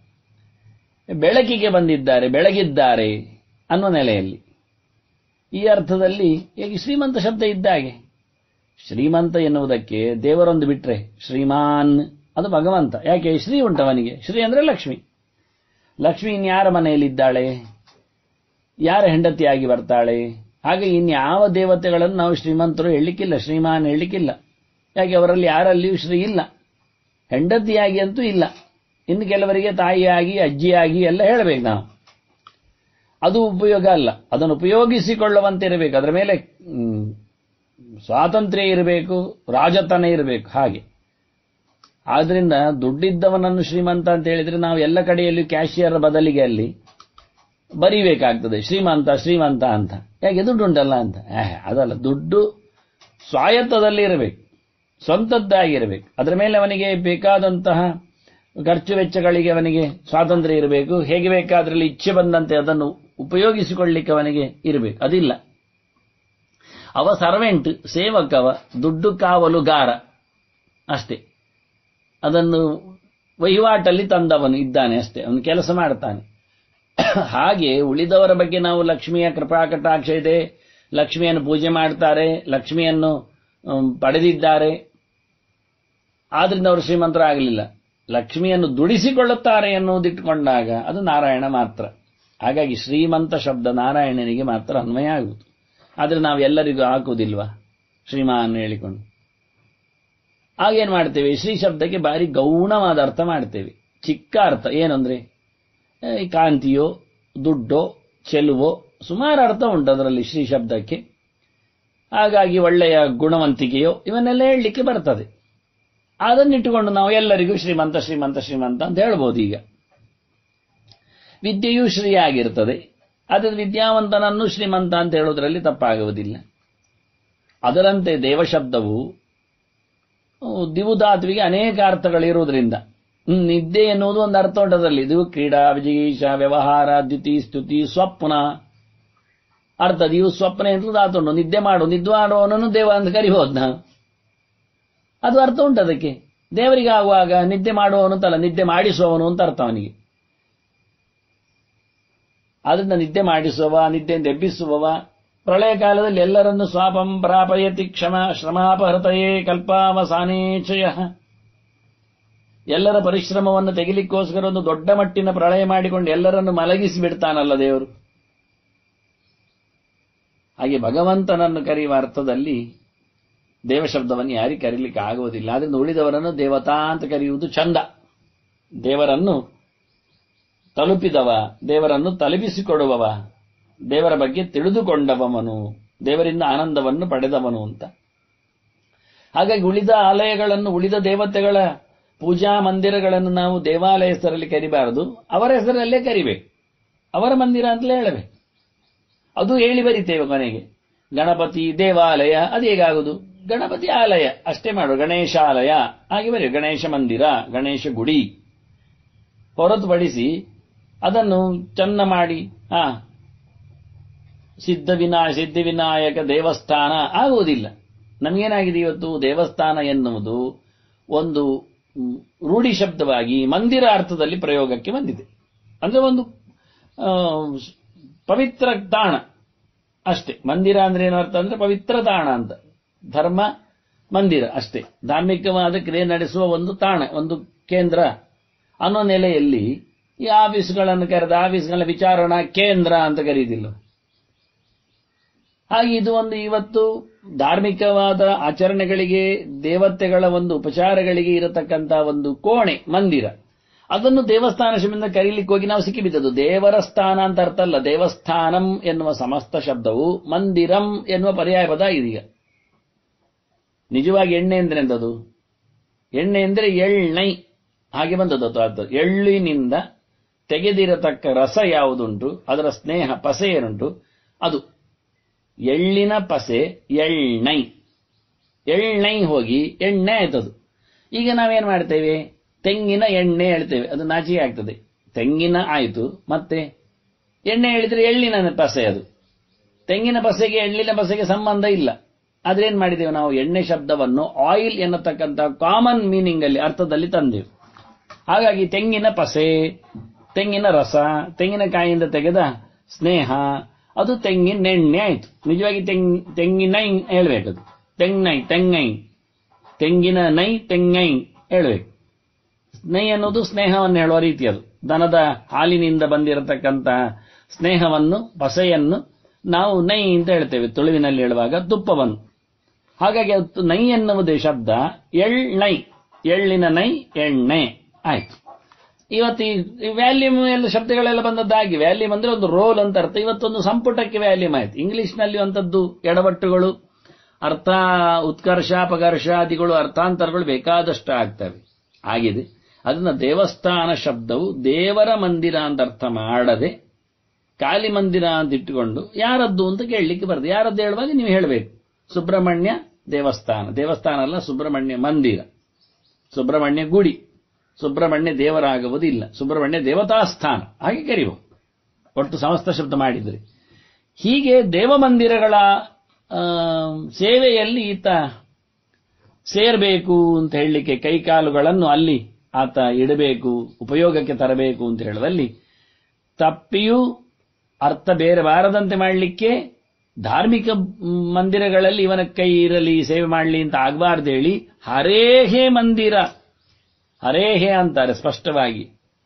ಬೆಳಕಿಗೆ ಬಂದಿದ್ದಾರೆ ಬೆಳಗಿದ್ದಾರೆ ಅನ್ನೋ ನೆಲೆಯಲ್ಲಿ ಈ ಅರ್ಥದಲ್ಲಿ ಈಗ ಶ್ರೀಮಂತ ಶಬ್ದ ಇದ್ದಾಗೆ ಶ್ರೀಮಂತ ಎನ್ನುವುದಕ್ಕೆ ದೇವರೊಂದು ಬಿಟ್ರೆ ಶ್ರೀಮಾನ್ ಅದು ಭಗವಂತ ಯಾಕೆ ಶ್ರೀ ಉಂಟವನಿಗೆ ಶ್ರೀ ಅಂದ್ರೆ ಲಕ್ಷ್ಮಿ ಲಕ್ಷ್ಮಿ ಇನ್ಯಾರ ಮನೆಯಲ್ಲಿದ್ದಾಳೆ ಯಾರ ಹೆಂಡತಿಯಾಗಿ ಬರ್ತಾಳೆ ಹಾಗೆ ಇನ್ಯಾವ ದೇವತೆಗಳನ್ನು ನಾವು ಶ್ರೀಮಂತರು ಹೇಳಲಿಕ್ಕಿಲ್ಲ ಶ್ರೀಮಾನ್ ಹೇಳಲಿಕ್ಕಿಲ್ಲ ಯಾಕೆ ಅವರಲ್ಲಿ ಯಾರಲ್ಲಿಯೂ ಶ್ರೀ ಇಲ್ಲ ಹೆಂಡತಿಯಾಗಿ ಅಂತೂ ಇಲ್ಲ ಇನ್ನು ಕೆಲವರಿಗೆ ತಾಯಿಯಾಗಿ ಅಜ್ಜಿಯಾಗಿ ಎಲ್ಲ ಹೇಳಬೇಕು ನಾವು ಅದು ಉಪಯೋಗ ಅಲ್ಲ ಅದನ್ನು ಉಪಯೋಗಿಸಿಕೊಳ್ಳುವಂತೆ ಇರಬೇಕು ಅದರ ಮೇಲೆ ಹ್ಮ್, ಸ್ವಾತಂತ್ರ್ಯ ಇರಬೇಕು ರಾಜತನ ಇರಬೇಕು ಹಾಗೆ ಆದ್ರಿಂದ ದುಡ್ಡಿದ್ದವನನ್ನು ಶ್ರೀಮಂತ ಅಂತ ಹೇಳಿದ್ರೆ ನಾವು ಎಲ್ಲ ಕಡೆಯಲ್ಲೂ ಕ್ಯಾಶಿಯರ್ ಬದಲಿಗೆ ಅಲ್ಲಿ ಬರೀಬೇಕಾಗ್ತದೆ ಶ್ರೀಮಂತ ಶ್ರೀಮಂತ ಅಂತ ಯಾಕೆ ದುಡ್ಡು ಉಂಟಲ್ಲ ಅಂತ ಆಹ್, ಅದಲ್ಲ ದುಡ್ಡು ಸ್ವಾಯತ್ತದಲ್ಲಿ ಇರಬೇಕು ಸ್ವಂತದ್ದಾಗಿರಬೇಕು ಅದರ ಮೇಲೆ ಅವನಿಗೆ ಬೇಕಾದಂತಹ ಖರ್ಚು ವೆಚ್ಚಗಳಿಗೆ ಅವನಿಗೆ ಸ್ವಾತಂತ್ರ್ಯ ಇರಬೇಕು ಹೇಗೆ ಬೇಕಾದ್ರಲ್ಲಿ ಇಚ್ಛೆ ಬಂದಂತೆ ಅದನ್ನು ಉಪಯೋಗಿಸಿಕೊಳ್ಳಿಕ್ಕೆ ಅವನಿಗೆ ಇರಬೇಕು ಅದಿಲ್ಲ ಅವ ಸರ್ವೆಂಟ್ ಸೇವಕವ ದುಡ್ಡು ಕಾವಲುಗಾರ ಅಷ್ಟೇ ಅದನ್ನು ವಹಿವಾಟಲ್ಲಿ ತಂದವನು ಇದ್ದಾನೆ ಅಷ್ಟೇ ಅವನು ಕೆಲಸ ಮಾಡ್ತಾನೆ ಹಾಗೆ ಉಳಿದವರ ಬಗ್ಗೆ ನಾವು ಲಕ್ಷ್ಮಿಯ ಕೃಪಾ ಕಟಾಕ್ಷ ಇದೆ ಲಕ್ಷ್ಮಿಯನ್ನು ಪೂಜೆ ಮಾಡ್ತಾರೆ ಲಕ್ಷ್ಮಿಯನ್ನು ಹ್ಮ್, ಪಡೆದಿದ್ದಾರೆ ಆದ್ರಿಂದ ಅವರು ಶ್ರೀಮಂತರಾಗಲಿಲ್ಲ ಲಕ್ಷ್ಮಿಯನ್ನು ದುಡಿಸಿಕೊಳ್ಳುತ್ತಾರೆ ಎನ್ನುವುದಿಟ್ಟುಕೊಂಡಾಗ ಅದು ನಾರಾಯಣ ಮಾತ್ರ ಹಾಗಾಗಿ ಶ್ರೀಮಂತ ಶಬ್ದ ನಾರಾಯಣನಿಗೆ ಮಾತ್ರ ಅನ್ವಯ ಆಗುವುದು ಆದರೆ ನಾವು ಎಲ್ಲರಿಗೂ ಹಾಕುವುದಿಲ್ವಾ ಶ್ರೀಮಾನ್ ಹೇಳಿಕೊಂಡು ಆಗೇನ್ ಮಾಡ್ತೇವೆ ಶ್ರೀ ಶಬ್ದಕ್ಕೆ ಭಾರಿ ಗೌಣವಾದ ಅರ್ಥ ಮಾಡ್ತೇವೆ ಚಿಕ್ಕ ಅರ್ಥ ಏನಂದ್ರೆ ಏ, ಈ ಕಾಂತಿಯೋ ದುಡ್ಡೋ ಚೆಲುವೋ ಸುಮಾರು ಅರ್ಥ ಉಂಟು ಅದರಲ್ಲಿ ಶ್ರೀ ಶಬ್ದಕ್ಕೆ ಹಾಗಾಗಿ ಒಳ್ಳೆಯ ಗುಣವಂತಿಕೆಯೋ ಇವನ್ನೆಲ್ಲ ಹೇಳಲಿಕ್ಕೆ ಬರ್ತದೆ ಅದನ್ನಿಟ್ಟುಕೊಂಡು ನಾವು ಎಲ್ಲರಿಗೂ ಶ್ರೀಮಂತ ಶ್ರೀಮಂತ ಶ್ರೀಮಂತ ಅಂತ ಹೇಳ್ಬೋದು ಈಗ ವಿದ್ಯೆಯೂ ಶ್ರೀಯಾಗಿರ್ತದೆ ಆದರೆ ವಿದ್ಯಾವಂತನನ್ನು ಶ್ರೀಮಂತ ಅಂತ ಹೇಳೋದ್ರಲ್ಲಿ ತಪ್ಪಾಗುವುದಿಲ್ಲ ಅದರಂತೆ ದೇವಶಬ್ದವು ಅಹ್, ದಿವುಧಾತುವಿಗೆ ಅನೇಕ ಅರ್ಥಗಳಿರುವುದರಿಂದ ಹ್ಮ್, ನಿದ್ದೆ ಎನ್ನುವುದು ಒಂದು ಅರ್ಥ ಉಂಟು ಅದರಲ್ಲಿ ಇದು ಕ್ರೀಡಾ ವಿಜಿಗೀಷ ವ್ಯವಹಾರ ದ್ಯುತಿ ಸ್ತುತಿ ಸ್ವಪ್ನ ಅರ್ಥ ದಿವು ಸ್ವಪ್ನ ಅಂತ ಧಾತು ಉಂಟು ನಿದ್ದೆ ಮಾಡು ನಿದ್ದೆ ಮಾಡುವವನನ್ನು ದೇವ ಅಂತ ಕರಿಬಹುದು ನಾವು ಅದು ಅರ್ಥ ಉಂಟು ಅದಕ್ಕೆ ದೇವರಿಗೆ ಆಗುವಾಗ ನಿದ್ದೆ ಮಾಡುವವನು ಅಂತಲ್ಲ ನಿದ್ದೆ ಮಾಡಿಸುವವನು ಅಂತ ಅರ್ಥ ಅವನಿಗೆ ಆದ್ರಿಂದ ನಿದ್ದೆ ಮಾಡಿಸುವವ ನಿದ್ದೆಯಿಂದ ಎಬ್ಬಿಸುವವ ಪ್ರಳಯ ಕಾಲದಲ್ಲಿ ಎಲ್ಲರನ್ನು ಸ್ವಾಪಂ ಪ್ರಾಪಯತಿ ಕ್ಷಮ ಶ್ರಮಾಪಹೃತಯೇ ಕಲ್ಪಾವಸಾನೇಚಯ ಎಲ್ಲರ ಪರಿಶ್ರಮವನ್ನು ತೆಗಿಲಿಕ್ಕೋಸ್ಕರ ಒಂದು ದೊಡ್ಡ ಮಟ್ಟಿನ ಪ್ರಳಯ ಮಾಡಿಕೊಂಡು ಎಲ್ಲರನ್ನು ಮಲಗಿಸಿ ಬಿಡ್ತಾನಲ್ಲ ದೇವರು ಹಾಗೆ ಭಗವಂತನನ್ನು ಕರೆಯುವ ಅರ್ಥದಲ್ಲಿ ದೇವ ಶಬ್ದವನ್ನು ಯಾರಿಗೆ ಕರೀಲಿಕ್ಕೆ ಆಗುವುದಿಲ್ಲ ಆದ್ರಿಂದ ಉಳಿದವರನ್ನು ದೇವತಾ ಅಂತ ಕರೆಯುವುದು ಚಂದ ದೇವರನ್ನು ತಲುಪಿದವ ದೇವರನ್ನು ತಲುಪಿಸಿಕೊಡುವವ ದೇವರ ಬಗ್ಗೆ ತಿಳಿದುಕೊಂಡವನು ದೇವರಿಂದ ಆನಂದವನ್ನು ಪಡೆದವನು ಅಂತ ಹಾಗಾಗಿ ಉಳಿದ ಆಲಯಗಳನ್ನು ಉಳಿದ ದೇವತೆಗಳ ಪೂಜಾ ಮಂದಿರಗಳನ್ನು ನಾವು ದೇವಾಲಯ ಹೆಸರಲ್ಲಿ ಕರಿಬಾರದು ಅವರ ಹೆಸರಲ್ಲೇ ಕರಿಬೇಕು ಅವರ ಮಂದಿರ ಅಂತಲೇ ಹೇಳಬೇಕು ಅದು ಹೇಳಿ ಬರಿತೇವೆ ಕೊನೆಗೆ ಗಣಪತಿ ದೇವಾಲಯ ಅದು ಹೇಗಾಗುದು ಗಣಪತಿ ಆಲಯ ಅಷ್ಟೇ ಮಾಡು ಗಣೇಶಾಲಯ ಹಾಗೆ ಬರೆಯುವ ಗಣೇಶ ಮಂದಿರ ಗಣೇಶ ಗುಡಿ ಹೊರತುಪಡಿಸಿ ಅದನ್ನು ಚೆನ್ನ ಮಾಡಿ ಆ ಸಿದ್ಧ ವಿನಾಯ ಸಿದ್ಧಿವಿನಾಯಕ ದೇವಸ್ಥಾನ ಆಗುವುದಿಲ್ಲ ನಮಗೇನಾಗಿದೆ ಇವತ್ತು ದೇವಸ್ಥಾನ ಎನ್ನುವುದು ಒಂದು ಮ್, ರೂಢಿ ಶಬ್ದವಾಗಿ ಮಂದಿರ ಅರ್ಥದಲ್ಲಿ ಪ್ರಯೋಗಕ್ಕೆ ಬಂದಿದೆ ಅಂದ್ರೆ ಒಂದು ಆ, ಪವಿತ್ರ ತಾಣ ಅಷ್ಟೇ ಮಂದಿರ ಅಂದ್ರೆ ಏನು ಅರ್ಥ ಅಂದ್ರೆ ಪವಿತ್ರ ತಾಣ ಅಂತ ಧರ್ಮ ಮಂದಿರ ಅಷ್ಟೇ ಧಾರ್ಮಿಕವಾದ ಕ್ರಿಯೆ ನಡೆಸುವ ಒಂದು ತಾಣ ಒಂದು ಕೇಂದ್ರ ಅನ್ನೋ ನೆಲೆಯಲ್ಲಿ ಈ ಆಫೀಸ್ಗಳನ್ನು ಕರೆದ ಆಫೀಸ್ಗಳ ವಿಚಾರಣಾ ಕೇಂದ್ರ ಅಂತ ಕರೀದಿಲ್ಲ ಹಾಗೆ ಇದು ಒಂದು ಇವತ್ತು ಧಾರ್ಮಿಕವಾದ ಆಚರಣೆಗಳಿಗೆ ದೇವತೆಗಳ ಒಂದು ಉಪಚಾರಗಳಿಗೆ ಇರತಕ್ಕಂತ ಒಂದು ಕೋಣೆ ಮಂದಿರ ಅದನ್ನು ದೇವಸ್ಥಾನ ಶಬ್ದದಿಂದ ಕರೀಲಿಕ್ಕೆ ಹೋಗಿ ನಾವು ಸಿಕ್ಕಿಬಿದ್ದದ್ದು ದೇವರ ಸ್ಥಾನ ಅಂತ ಅರ್ಥ ಅಲ್ಲ ದೇವಸ್ಥಾನಂ ಎನ್ನುವ ಸಮಸ್ತ ಶಬ್ದವು ಮಂದಿರಂ ಎನ್ನುವ ಪರ್ಯಾಯ ಪದ ಇದೀಗ ನಿಜವಾಗಿ ಎಣ್ಣೆ ಅಂದ್ರೆ ಎಂದದು ಎಣ್ಣೆ ಅಂದ್ರೆ ಎಳ್ನೈ ಹಾಗೆ ಬಂದದ್ದು ಅದು ಅರ್ಥ. ಎಳ್ಳಿನಿಂದ ತೆಗೆದಿರತಕ್ಕ ರಸ ಯಾವುದುಂಟು ಅದರ ಸ್ನೇಹ ಪಸೆ ಏನುಂಟು ಅದು ಎಳ್ಳಿನ ಪಸೆ ಎಳ್ನೈ ಎಳ್ನೈ ಹೋಗಿ ಎಣ್ಣೆ ಆಯ್ತದು ಈಗ ನಾವೇನ್ ಮಾಡ್ತೇವೆ ತೆಂಗಿನ ಎಣ್ಣೆ ಹೇಳ್ತೇವೆ ಅದು ನಾಚಿಕೆ ಆಗ್ತದೆ ತೆಂಗಿನ ಆಯಿತು ಮತ್ತೆ ಎಣ್ಣೆ ಹೇಳಿದ್ರೆ ಎಳ್ಳಿನ ಪಸೆ ಅದು ತೆಂಗಿನ ಪಸೆಗೆ ಎಳ್ಳಿನ ಪಸೆಗೆ ಸಂಬಂಧ ಇಲ್ಲ ಆದ್ರೆ ಏನ್ ಮಾಡಿದ್ದೇವೆ ನಾವು ಎಣ್ಣೆ ಶಬ್ದವನ್ನು ಆಯಿಲ್ ಎನ್ನತಕ್ಕಂಥ ಕಾಮನ್ ಮೀನಿಂಗ್ ಅಲ್ಲಿ ಅರ್ಥದಲ್ಲಿ ತಂದೆವು ಹಾಗಾಗಿ ತೆಂಗಿನ ಪಸೆ ತೆಂಗಿನ ರಸ ತೆಂಗಿನಕಾಯಿಯಿಂದ ತೆಗೆದ ಸ್ನೇಹ ಅದು ತೆಂಗಿನ ಎಣ್ಣೆ ಆಯ್ತು ನಿಜವಾಗಿ ತೆಂಗ್ ತೆಂಗಿನೈ ಹೇಳ್ಬೇಕದು ತೆಂಗೈ ತೆಂಗೈ ತೆಂಗಿನ ನೈ ತೆಂಗೈ ಹೇಳ್ಬೇಕು ನೈ ಅನ್ನೋದು ಸ್ನೇಹವನ್ನು ಹೇಳುವ ರೀತಿ ಅದು ದನದ ಹಾಲಿನಿಂದ ಬಂದಿರತಕ್ಕಂತ ಸ್ನೇಹವನ್ನು ಪಸೆಯನ್ನು ನಾವು ನೈ ಅಂತ ಹೇಳ್ತೇವೆ ತುಳುವಿನಲ್ಲಿ ಹೇಳುವಾಗ ತುಪ್ಪವನ್ನು ಹಾಗಾಗಿ ಅದು ನೈ ಎನ್ನುವುದೇ ಶಬ್ದ ಎಳ್ನೈ ಎಳ್ಳಿನ ನೈ ಎಣ್ಣೆ ಆಯ್ತು ಇವತ್ತು ಈ ವ್ಯಾಲ್ಯೂಮ್ ಎಲ್ಲ ಶಬ್ದಗಳೆಲ್ಲ ಬಂದದ್ದಾಗಿ ವ್ಯಾಲ್ಯೂಮ್ ಅಂದ್ರೆ ಒಂದು ರೋಲ್ ಅಂತ ಅರ್ಥ ಇವತ್ತೊಂದು ಸಂಪುಟಕ್ಕೆ ವ್ಯಾಲ್ಯೂಮ್ ಆಯ್ತು ಇಂಗ್ಲಿಷ್ನಲ್ಲಿ ಒಂಥದ್ದು ಎಡವಟ್ಟುಗಳು ಅರ್ಥ ಉತ್ಕರ್ಷ ಅಪಕರ್ಷಾದಿಗಳು ಅರ್ಥಾಂತರಗಳು ಬೇಕಾದಷ್ಟು ಆಗ್ತವೆ ಆಗಿದೆ ಅದನ್ನ ದೇವಸ್ಥಾನ ಶಬ್ದವು ದೇವರ ಮಂದಿರ ಅಂತ ಅರ್ಥ ಮಾಡದೆ ಕಾಲಿ ಮಂದಿರ ಅಂತ ಇಟ್ಟುಕೊಂಡು ಯಾರದ್ದು ಅಂತ ಕೇಳಲಿಕ್ಕೆ ಬರ್ತದೆ ಯಾರದ್ದು ಹೇಳುವಾಗ ನೀವು ಹೇಳಬೇಕು ಸುಬ್ರಹ್ಮಣ್ಯ ದೇವಸ್ಥಾನ ದೇವಸ್ಥಾನ ಅಲ್ಲ ಸುಬ್ರಹ್ಮಣ್ಯ ಮಂದಿರ ಸುಬ್ರಹ್ಮಣ್ಯ ಗುಡಿ ಸುಬ್ರಹ್ಮಣ್ಯ ದೇವರಾಗುವುದಿಲ್ಲ ಸುಬ್ರಹ್ಮಣ್ಯ ದೇವತಾಸ್ಥಾನ ಹಾಗೆ ಕರೆಯುವುದು ಒಟ್ಟು ಸಮಸ್ತ ಶಬ್ದ ಮಾಡಿದ್ರಿ ಹೀಗೆ ದೇವಮಂದಿರಗಳ ಆ, ಸೇವೆಯಲ್ಲಿ ಈತ ಸೇರಬೇಕು ಅಂತ ಹೇಳಲಿಕ್ಕೆ ಕೈಕಾಲುಗಳನ್ನು ಅಲ್ಲಿ ಆತ ಇಡಬೇಕು ಉಪಯೋಗಕ್ಕೆ ತರಬೇಕು ಅಂತ ಹೇಳದಲ್ಲಿ ತಪ್ಪಿಯೂ ಅರ್ಥ ಬೇರೆ ಬಾರದಂತೆ ಮಾಡಲಿಕ್ಕೆ ಧಾರ್ಮಿಕ ಮಂದಿರಗಳಲ್ಲಿ ಇವನ ಕೈ ಇರಲಿ ಸೇವೆ ಮಾಡಲಿ ಅಂತ ಆಗಬಾರ್ದು ಹೇಳಿ ಹರೇಹೇ ಮಂದಿರ ಹರೇಹೇ ಅಂತಾರೆ ಸ್ಪಷ್ಟವಾಗಿ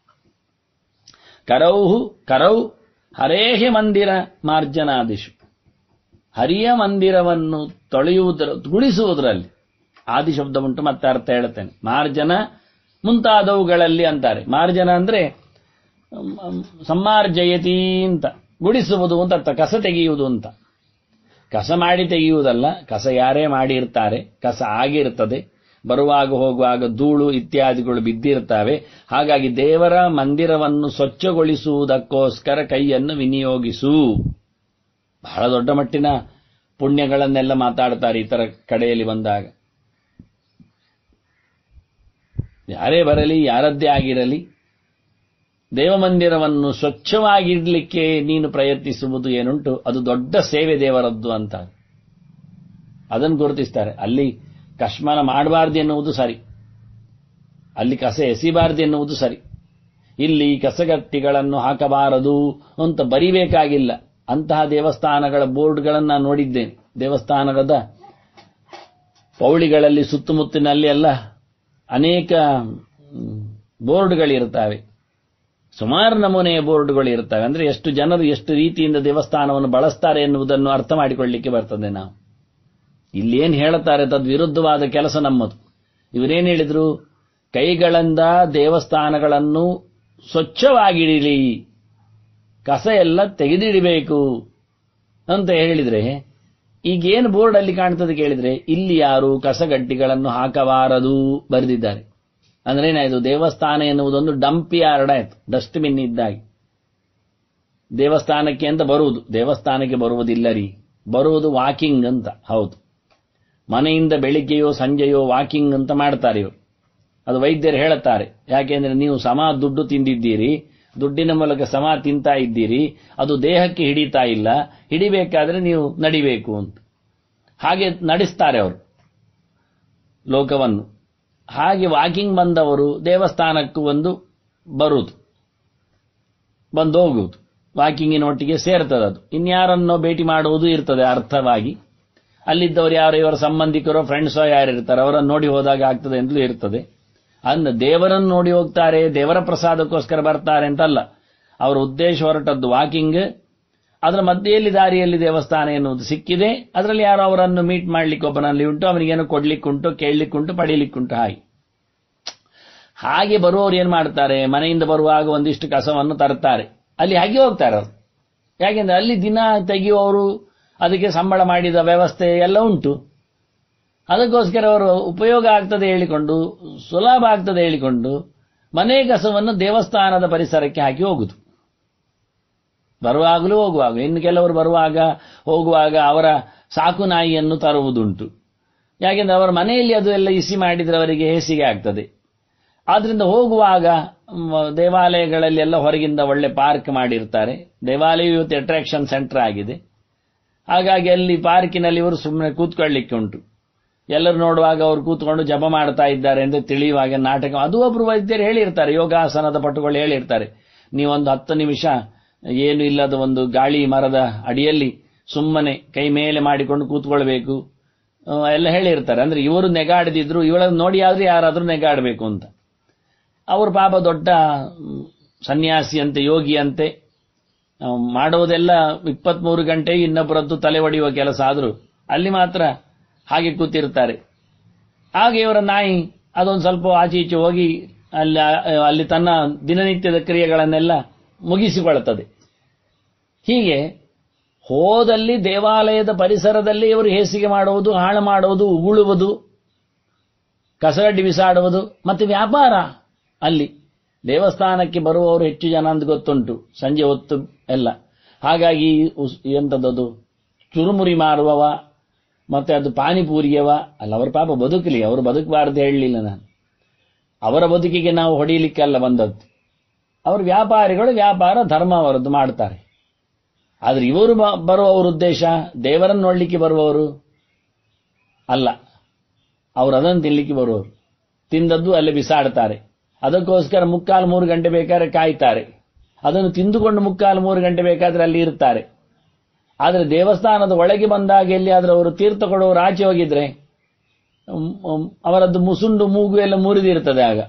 ಕರೌಹು ಕರೌ ಹರೇಹೆ ಮಂದಿರ ಮಾರ್ಜನಾದಿಶು ಹರಿಯ ಮಂದಿರವನ್ನು ತೊಳೆಯುವುದರ ಗುಡಿಸುವುದರಲ್ಲಿ ಆದಿ ಶಬ್ದ ಉಂಟು ಮತ್ತೆ ಅರ್ಥ ಹೇಳ್ತೇನೆ ಮಾರ್ಜನ ಮುಂತಾದವುಗಳಲ್ಲಿ ಅಂತಾರೆ ಮಾರ್ಜನ ಅಂದ್ರೆ ಮ್, ಸಮ್ಮಾರ್ಜಯತಿ ಅಂತ ಗುಡಿಸುವುದು ಅಂತ ಅರ್ಥ ಕಸ ತೆಗೆಯುವುದು ಅಂತ ಕಸ ಮಾಡಿ ತೆಗೆಯುವುದಲ್ಲ ಕಸ ಯಾರೇ ಮಾಡಿರ್ತಾರೆ ಕಸ ಆಗಿರ್ತದೆ ಬರುವಾಗ ಹೋಗುವಾಗ ಧೂಳು ಇತ್ಯಾದಿಗಳು ಬಿದ್ದಿರ್ತವೆ ಹಾಗಾಗಿ ದೇವರ ಮಂದಿರವನ್ನು ಸ್ವಚ್ಛಗೊಳಿಸುವುದಕ್ಕೋಸ್ಕರ ಕೈಯನ್ನು ವಿನಿಯೋಗಿಸು ಬಹಳ ದೊಡ್ಡ ಮಟ್ಟಿನ ಪುಣ್ಯಗಳನ್ನೆಲ್ಲ ಮಾತಾಡ್ತಾರೆ ಇತರ ಕಡೆಯಲ್ಲಿ ಬಂದಾಗ ಯಾರೇ ಬರಲಿ ಯಾರದ್ದೇ ಆಗಿರಲಿ ದೇವಮಂದಿರವನ್ನು ಸ್ವಚ್ಛವಾಗಿಡ್ಲಿಕ್ಕೆ ನೀನು ಪ್ರಯತ್ನಿಸುವುದು ಏನುಂಟು ಅದು ದೊಡ್ಡ ಸೇವೆ ದೇವರದ್ದು ಅಂತ ಅದನ್ನು ಗುರುತಿಸ್ತಾರೆ ಅಲ್ಲಿ ಕಶ್ಮಲ ಮಾಡಬಾರ್ದು ಎನ್ನುವುದು ಸರಿ ಅಲ್ಲಿ ಕಸ ಎಸಿಬಾರದು ಎನ್ನುವುದು ಸರಿ ಇಲ್ಲಿ ಕಸಗಟ್ಟಿಗಳನ್ನು ಹಾಕಬಾರದು ಅಂತ ಬರಿಬೇಕಾಗಿಲ್ಲ ಅಂತಹ ದೇವಸ್ಥಾನಗಳ ಬೋರ್ಡ್ಗಳನ್ನು ನಾನು ನೋಡಿದ್ದೇನೆ ದೇವಸ್ಥಾನದ ಪೌಳಿಗಳಲ್ಲಿ ಸುತ್ತಮುತ್ತಲಿನಲ್ಲಿ ಎಲ್ಲ ಅನೇಕ ಮ್, ಬೋರ್ಡ್ಗಳಿರ್ತವೆ ಸುಮಾರು ನಮೂನೆಯ ಬೋರ್ಡ್ಗಳು ಇರ್ತವೆ ಅಂದ್ರೆ ಎಷ್ಟು ಜನರು ಎಷ್ಟು ರೀತಿಯಿಂದ ದೇವಸ್ಥಾನವನ್ನು ಬಳಸ್ತಾರೆ ಎನ್ನುವುದನ್ನು ಅರ್ಥ ಮಾಡಿಕೊಳ್ಳಿಕ್ಕೆ ಬರ್ತದೆ ನಾವು ಇಲ್ಲೇನ್ ಹೇಳ್ತಾರೆ ತದ್ವಿರುದ್ಧವಾದ ಕೆಲಸ ನಮ್ಮದು ಇವರೇನ್ ಹೇಳಿದ್ರು ಕೈಗಳಿಂದ ದೇವಸ್ಥಾನಗಳನ್ನು ಸ್ವಚ್ಛವಾಗಿಡಿಲಿ ಕಸ ಎಲ್ಲ ತೆಗೆದಿಡಬೇಕು ಅಂತ ಹೇಳಿದ್ರೆ ಈಗೇನು ಬೋರ್ಡ್ ಅಲ್ಲಿ ಕಾಣ್ತದೆ ಕೇಳಿದ್ರೆ ಇಲ್ಲಿ ಯಾರು ಕಸಗಡ್ಡಿಗಳನ್ನು ಹಾಕಬಾರದು ಬರೆದಿದ್ದಾರೆ ಅಂದ್ರೆ ಏನಾಯ್ತು ದೇವಸ್ಥಾನ ಎನ್ನುವುದೊಂದು ಡಂಪ್ ಯಾರ್ಡ್ ಆಯ್ತು ಡಸ್ಟ್ಬಿನ್ ಇದ್ದಾಗಿ ದೇವಸ್ಥಾನಕ್ಕೆ ಅಂತ ಬರುವುದು ದೇವಸ್ಥಾನಕ್ಕೆ ಬರುವುದಿಲ್ಲ ರೀ ಬರುವುದು ವಾಕಿಂಗ್ ಅಂತ ಹೌದು ಮನೆಯಿಂದ ಬೆಳಿಗ್ಗೆಯೋ ಸಂಜೆಯೋ ವಾಕಿಂಗ್ ಅಂತ ಮಾಡ್ತಾರೆ ಇವರು ಅದು ವೈದ್ಯರು ಹೇಳುತ್ತಾರೆ ಯಾಕೆಂದ್ರೆ ನೀವು ಸಮ ದುಡ್ಡು ತಿಂದಿದ್ದೀರಿ ದುಡ್ಡಿನ ಮೂಲಕ ಸಮ ತಿಂತಾ ಇದ್ದೀರಿ ಅದು ದೇಹಕ್ಕೆ ಹಿಡಿತಾ ಇಲ್ಲ ಹಿಡಿಬೇಕಾದ್ರೆ ನೀವು ನಡಿಬೇಕು ಅಂತ ಹಾಗೆ ನಡೆಸ್ತಾರೆ ಅವರು ಲೋಕವನ್ನು ಹಾಗೆ ವಾಕಿಂಗ್ ಬಂದವರು ದೇವಸ್ಥಾನಕ್ಕೂ ಒಂದು ಬರುವುದು ಬಂದು ಹೋಗುವುದು ವಾಕಿಂಗಿನ ಒಟ್ಟಿಗೆ ಸೇರ್ತದೆ ಅದು ಇನ್ಯಾರನ್ನೋ ಭೇಟಿ ಮಾಡುವುದು ಇರ್ತದೆ ಅರ್ಥವಾಗಿ ಅಲ್ಲಿದ್ದವರು ಯಾರೋ ಇವರ ಸಂಬಂಧಿಕರೋ ಫ್ರೆಂಡ್ಸೋ ಯಾರು ಇರ್ತಾರೆ ಅವರನ್ನು ನೋಡಿ ಹೋದಾಗ ಆಗ್ತದೆ ಅಂತಲೂ ಇರ್ತದೆ ಅಂದ ದೇವರನ್ನು ನೋಡಿ ಹೋಗ್ತಾರೆ ದೇವರ ಪ್ರಸಾದಕ್ಕೋಸ್ಕರ ಬರ್ತಾರೆ ಅಂತಲ್ಲ ಅವರ ಉದ್ದೇಶ ಹೊರಟದ್ದು ವಾಕಿಂಗ್ ಅದರ ಮಧ್ಯೆಯಲ್ಲಿ ದಾರಿಯಲ್ಲಿ ದೇವಸ್ಥಾನ ಎನ್ನುವುದು ಸಿಕ್ಕಿದೆ ಅದರಲ್ಲಿ ಯಾರೋ ಅವರನ್ನು ಮೀಟ್ ಮಾಡ್ಲಿಕ್ಕೆ ಒಬ್ಬನಲ್ಲಿ ಉಂಟು ಅವನಿಗೇನು ಕೊಡ್ಲಿಕ್ಕುಂಟು ಕೇಳಲಿಕ್ಕುಂಟು ಪಡೀಲಿಕ್ಕುಂಟು ಹಾಗೆ ಹಾಗೆ ಬರುವವರು ಏನ್ ಮಾಡ್ತಾರೆ ಮನೆಯಿಂದ ಬರುವಾಗ ಒಂದಿಷ್ಟು ಕಸವನ್ನು ತರ್ತಾರೆ ಅಲ್ಲಿ ಹಾಗೆ ಹೋಗ್ತಾರೆ ಅವರು ಯಾಕೆಂದ್ರೆ ಅಲ್ಲಿ ದಿನ ತೆಗೆಯುವವರು ಅದಕ್ಕೆ ಸಂಬಳ ಮಾಡಿದ ವ್ಯವಸ್ಥೆ ಎಲ್ಲ ಉಂಟು ಅದಕ್ಕೋಸ್ಕರ ಅವರು ಉಪಯೋಗ ಆಗ್ತದೆ ಹೇಳಿಕೊಂಡು ಸುಲಭ ಆಗ್ತದೆ ಹೇಳಿಕೊಂಡು ಮನೆ ಕಸವನ್ನು ದೇವಸ್ಥಾನದ ಪರಿಸರಕ್ಕೆ ಹಾಕಿ ಹೋಗುದು ಬರುವಾಗಲೂ ಹೋಗುವಾಗ ಇನ್ನು ಕೆಲವರು ಬರುವಾಗ ಹೋಗುವಾಗ ಅವರ ಸಾಕು ನಾಯಿಯನ್ನು ತರುವುದುಂಟು ಯಾಕೆಂದ್ರೆ ಅವರ ಮನೆಯಲ್ಲಿ ಅದು ಎಲ್ಲ ಇಸಿ ಮಾಡಿದ್ರೆ ಅವರಿಗೆ ಹೇಸಿಗೆ ಆಗ್ತದೆ ಆದ್ರಿಂದ ಹೋಗುವಾಗ ಮ್, ದೇವಾಲಯಗಳಲ್ಲಿ ಎಲ್ಲ ಹೊರಗಿಂದ ಒಳ್ಳೆ ಪಾರ್ಕ್ ಮಾಡಿರ್ತಾರೆ ದೇವಾಲಯ ಇವತ್ತು ಅಟ್ರಾಕ್ಷನ್ ಸೆಂಟರ್ ಆಗಿದೆ ಹಾಗಾಗಿ ಅಲ್ಲಿ ಪಾರ್ಕಿನಲ್ಲಿ ಇವರು ಸುಮ್ಮನೆ ಕೂತ್ಕೊಳ್ಳಿಕ್ಕೆ ಉಂಟು ಎಲ್ಲರೂ ನೋಡುವಾಗ ಅವರು ಕೂತ್ಕೊಂಡು ಜಪ ಮಾಡ್ತಾ ಇದ್ದಾರೆ ಎಂದು ತಿಳಿಯುವಾಗ ನಾಟಕ ಅದು ಒಬ್ರು ವೈದ್ಯರು ಹೇಳಿರ್ತಾರೆ ಯೋಗಾಸನದ ಪಟುಗಳು ಹೇಳಿರ್ತಾರೆ ನೀವೊಂದು ಹತ್ತು ನಿಮಿಷ ಏನು ಇಲ್ಲದ ಒಂದು ಗಾಳಿ ಮರದ ಅಡಿಯಲ್ಲಿ ಸುಮ್ಮನೆ ಕೈ ಮೇಲೆ ಮಾಡಿಕೊಂಡು ಕೂತ್ಕೊಳ್ಬೇಕು ಆ, ಎಲ್ಲ ಹೇಳಿರ್ತಾರೆ ಅಂದ್ರೆ ಇವರು ನೆಗಾಡದಿದ್ರು ಇವಳನ್ನು ನೋಡಿ ಆದ್ರೆ ಯಾರಾದ್ರೂ ನೆಗಾಡಬೇಕು ಅಂತ ಅವರು ಪಾಪ ದೊಡ್ಡ ಮ್, ಸನ್ಯಾಸಿಯಂತೆ ಯೋಗಿಯಂತೆ ಆ, ಮಾಡುವುದೆಲ್ಲ ಇಪ್ಪತ್ಮೂರು ಗಂಟೆ ಇನ್ನೊಬ್ಬರದ್ದು ತಲೆ ಒಡೆಯುವ ಕೆಲಸ ಆದರೂ ಅಲ್ಲಿ ಮಾತ್ರ ಹಾಗೆ ಕೂತಿರ್ತಾರೆ ಆಗ ಇವರ ನಾಯಿ ಅದೊಂದು ಸ್ವಲ್ಪ ಆಚೆ ಈಚೆ ಹೋಗಿ ಅಲ್ಲಿ ಅಲ್ಲಿ ತನ್ನ ದಿನನಿತ್ಯದ ಕ್ರಿಯೆಗಳನ್ನೆಲ್ಲ ಮುಗಿಸಿಕೊಳ್ಳುತ್ತದೆ ಹೀಗೆ ಹೋದಲ್ಲಿ ದೇವಾಲಯದ ಪರಿಸರದಲ್ಲಿ ಇವರು ಹೇಸಿಗೆ ಮಾಡುವುದು ಹಾಳು ಮಾಡುವುದು ಉಗುಳುವುದು ಕಸಗಡ್ಡಿ ಬಿಸಾಡುವುದು ಮತ್ತೆ ವ್ಯಾಪಾರ ಅಲ್ಲಿ ದೇವಸ್ಥಾನಕ್ಕೆ ಬರುವವರು ಹೆಚ್ಚು ಜನ ಅಂತ ಗೊತ್ತುಂಟು ಸಂಜೆ ಹೊತ್ತು ಎಲ್ಲ ಹಾಗಾಗಿ ಉಸ್- ಎಂಥದ್ದದು ಚುರುಮುರಿ ಮಾರುವವ ಮತ್ತೆ ಅದು ಪಾನಿಪೂರಿಯವ ಅಲ್ಲ ಅವರ ಪಾಪ ಬದುಕಲಿ ಅವರು ಬದುಕಬಾರದು ಹೇಳಲಿಲ್ಲ ನಾನು ಅವರ ಬದುಕಿಗೆ ನಾವು ಹೊಡೆಯಲಿಕ್ಕೆಲ್ಲ ಬಂದದ್ದು ಅವರು ವ್ಯಾಪಾರಿಗಳು ವ್ಯಾಪಾರ ಧರ್ಮ ಅವರದ್ದು ಮಾಡ್ತಾರೆ ಆದ್ರೆ ಇವರು ಬ- ಬರುವವರ ಉದ್ದೇಶ ದೇವರನ್ನು ನೋಡ್ಲಿಕ್ಕೆ ಬರುವವರು ಅಲ್ಲ ಅವರು ಅದನ್ನು ತಿನ್ಲಿಕ್ಕೆ ಬರುವವರು ತಿಂದದ್ದು ಅಲ್ಲಿ ಬಿಸಾಡ್ತಾರೆ ಅದಕ್ಕೋಸ್ಕರ ಮುಕ್ಕಾಲು ಮೂರು ಗಂಟೆ ಬೇಕಾದ್ರೆ ಕಾಯ್ತಾರೆ ಅದನ್ನು ತಿಂದುಕೊಂಡು ಮುಕ್ಕಾಲು ಮೂರು ಗಂಟೆ ಬೇಕಾದ್ರೆ ಅಲ್ಲಿ ಇರ್ತಾರೆ ಆದರೆ ದೇವಸ್ಥಾನದ ಒಳಗೆ ಬಂದಾಗ ಎಲ್ಲಿಯಾದ್ರೂ ಅವರು ತೀರ್ಥ ಕೊಡುವವರು ಆಚೆ ಹೋಗಿದ್ರೆ ಉಮ್, ಉಮ್, ಅವರದ್ದು ಮುಸುಂಡು ಮೂಗು ಎಲ್ಲ ಮುರಿದಿರ್ತದೆ ಆಗ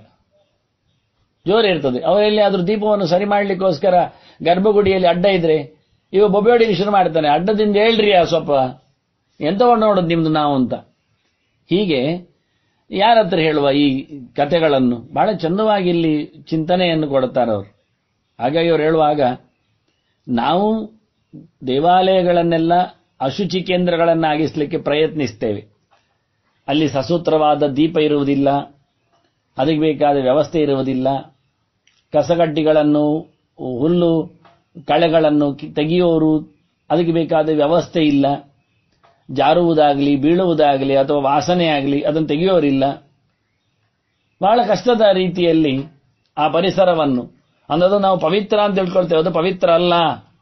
ಜೋರು ಇರ್ತದೆ ಅವರೆಲ್ಲಿ ಆದ್ರೂ ದೀಪವನ್ನು ಸರಿ ಮಾಡ್ಲಿಕ್ಕೋಸ್ಕರ ಗರ್ಭಗುಡಿಯಲ್ಲಿ ಅಡ್ಡ ಇದ್ರೆ ಇವ ಬೊಬ್ಬೆ ಹೊಡಿಲಿಕ್ಕೆ ಶುರು ಮಾಡ್ತಾನೆ ಅಡ್ಡದಿಂದ ಹೇಳ್ರಿ ಆ ಸ್ವಲ್ಪ ಎಂತ ನೋಡೋದು ನಿಮ್ದು ನಾವು ಅಂತ ಹೀಗೆ ಯಾರ ಹತ್ರ ಹೇಳುವ ಈ ಕಥೆಗಳನ್ನು ಬಹಳ ಚಂದವಾಗಿ ಇಲ್ಲಿ ಚಿಂತನೆಯನ್ನು ಕೊಡುತ್ತಾರೆ ಅವರು ಹಾಗಾಗಿ ಅವರು ಹೇಳುವಾಗ ನಾವು ದೇವಾಲಯಗಳನ್ನೆಲ್ಲ ಅಶುಚಿ ಕೇಂದ್ರಗಳನ್ನಾಗಿಸಲಿಕ್ಕೆ ಪ್ರಯತ್ನಿಸ್ತೇವೆ ಅಲ್ಲಿ ಸಸೂತ್ರವಾದ ದೀಪ ಇರುವುದಿಲ್ಲ ಅದಕ್ಕೆ ಬೇಕಾದ ವ್ಯವಸ್ಥೆ ಇರುವುದಿಲ್ಲ ಕಸಗಡ್ಡಿಗಳನ್ನು ಹುಲ್ಲು ಕಳೆಗಳನ್ನು ಕಿ- ತೆಗೆಯೋರು ಅದಕ್ಕೆ ಬೇಕಾದ ವ್ಯವಸ್ಥೆ ಇಲ್ಲ ಜಾರುವುದಾಗಲಿ ಬೀಳುವುದಾಗಲಿ ಅಥವಾ ವಾಸನೆ ಆಗಲಿ ಅದನ್ನು ತೆಗೆಯೋರಿಲ್ಲ ಬಹಳ ಕಷ್ಟದ ರೀತಿಯಲ್ಲಿ ಆ ಪರಿಸರವನ್ನು ಅನ್ನೋದು ನಾವು ಪವಿತ್ರ ಅಂತ ತಿಳ್ಕೊಳ್ತೇವೆ ಅದು ಪವಿತ್ರ ಅಲ್ಲ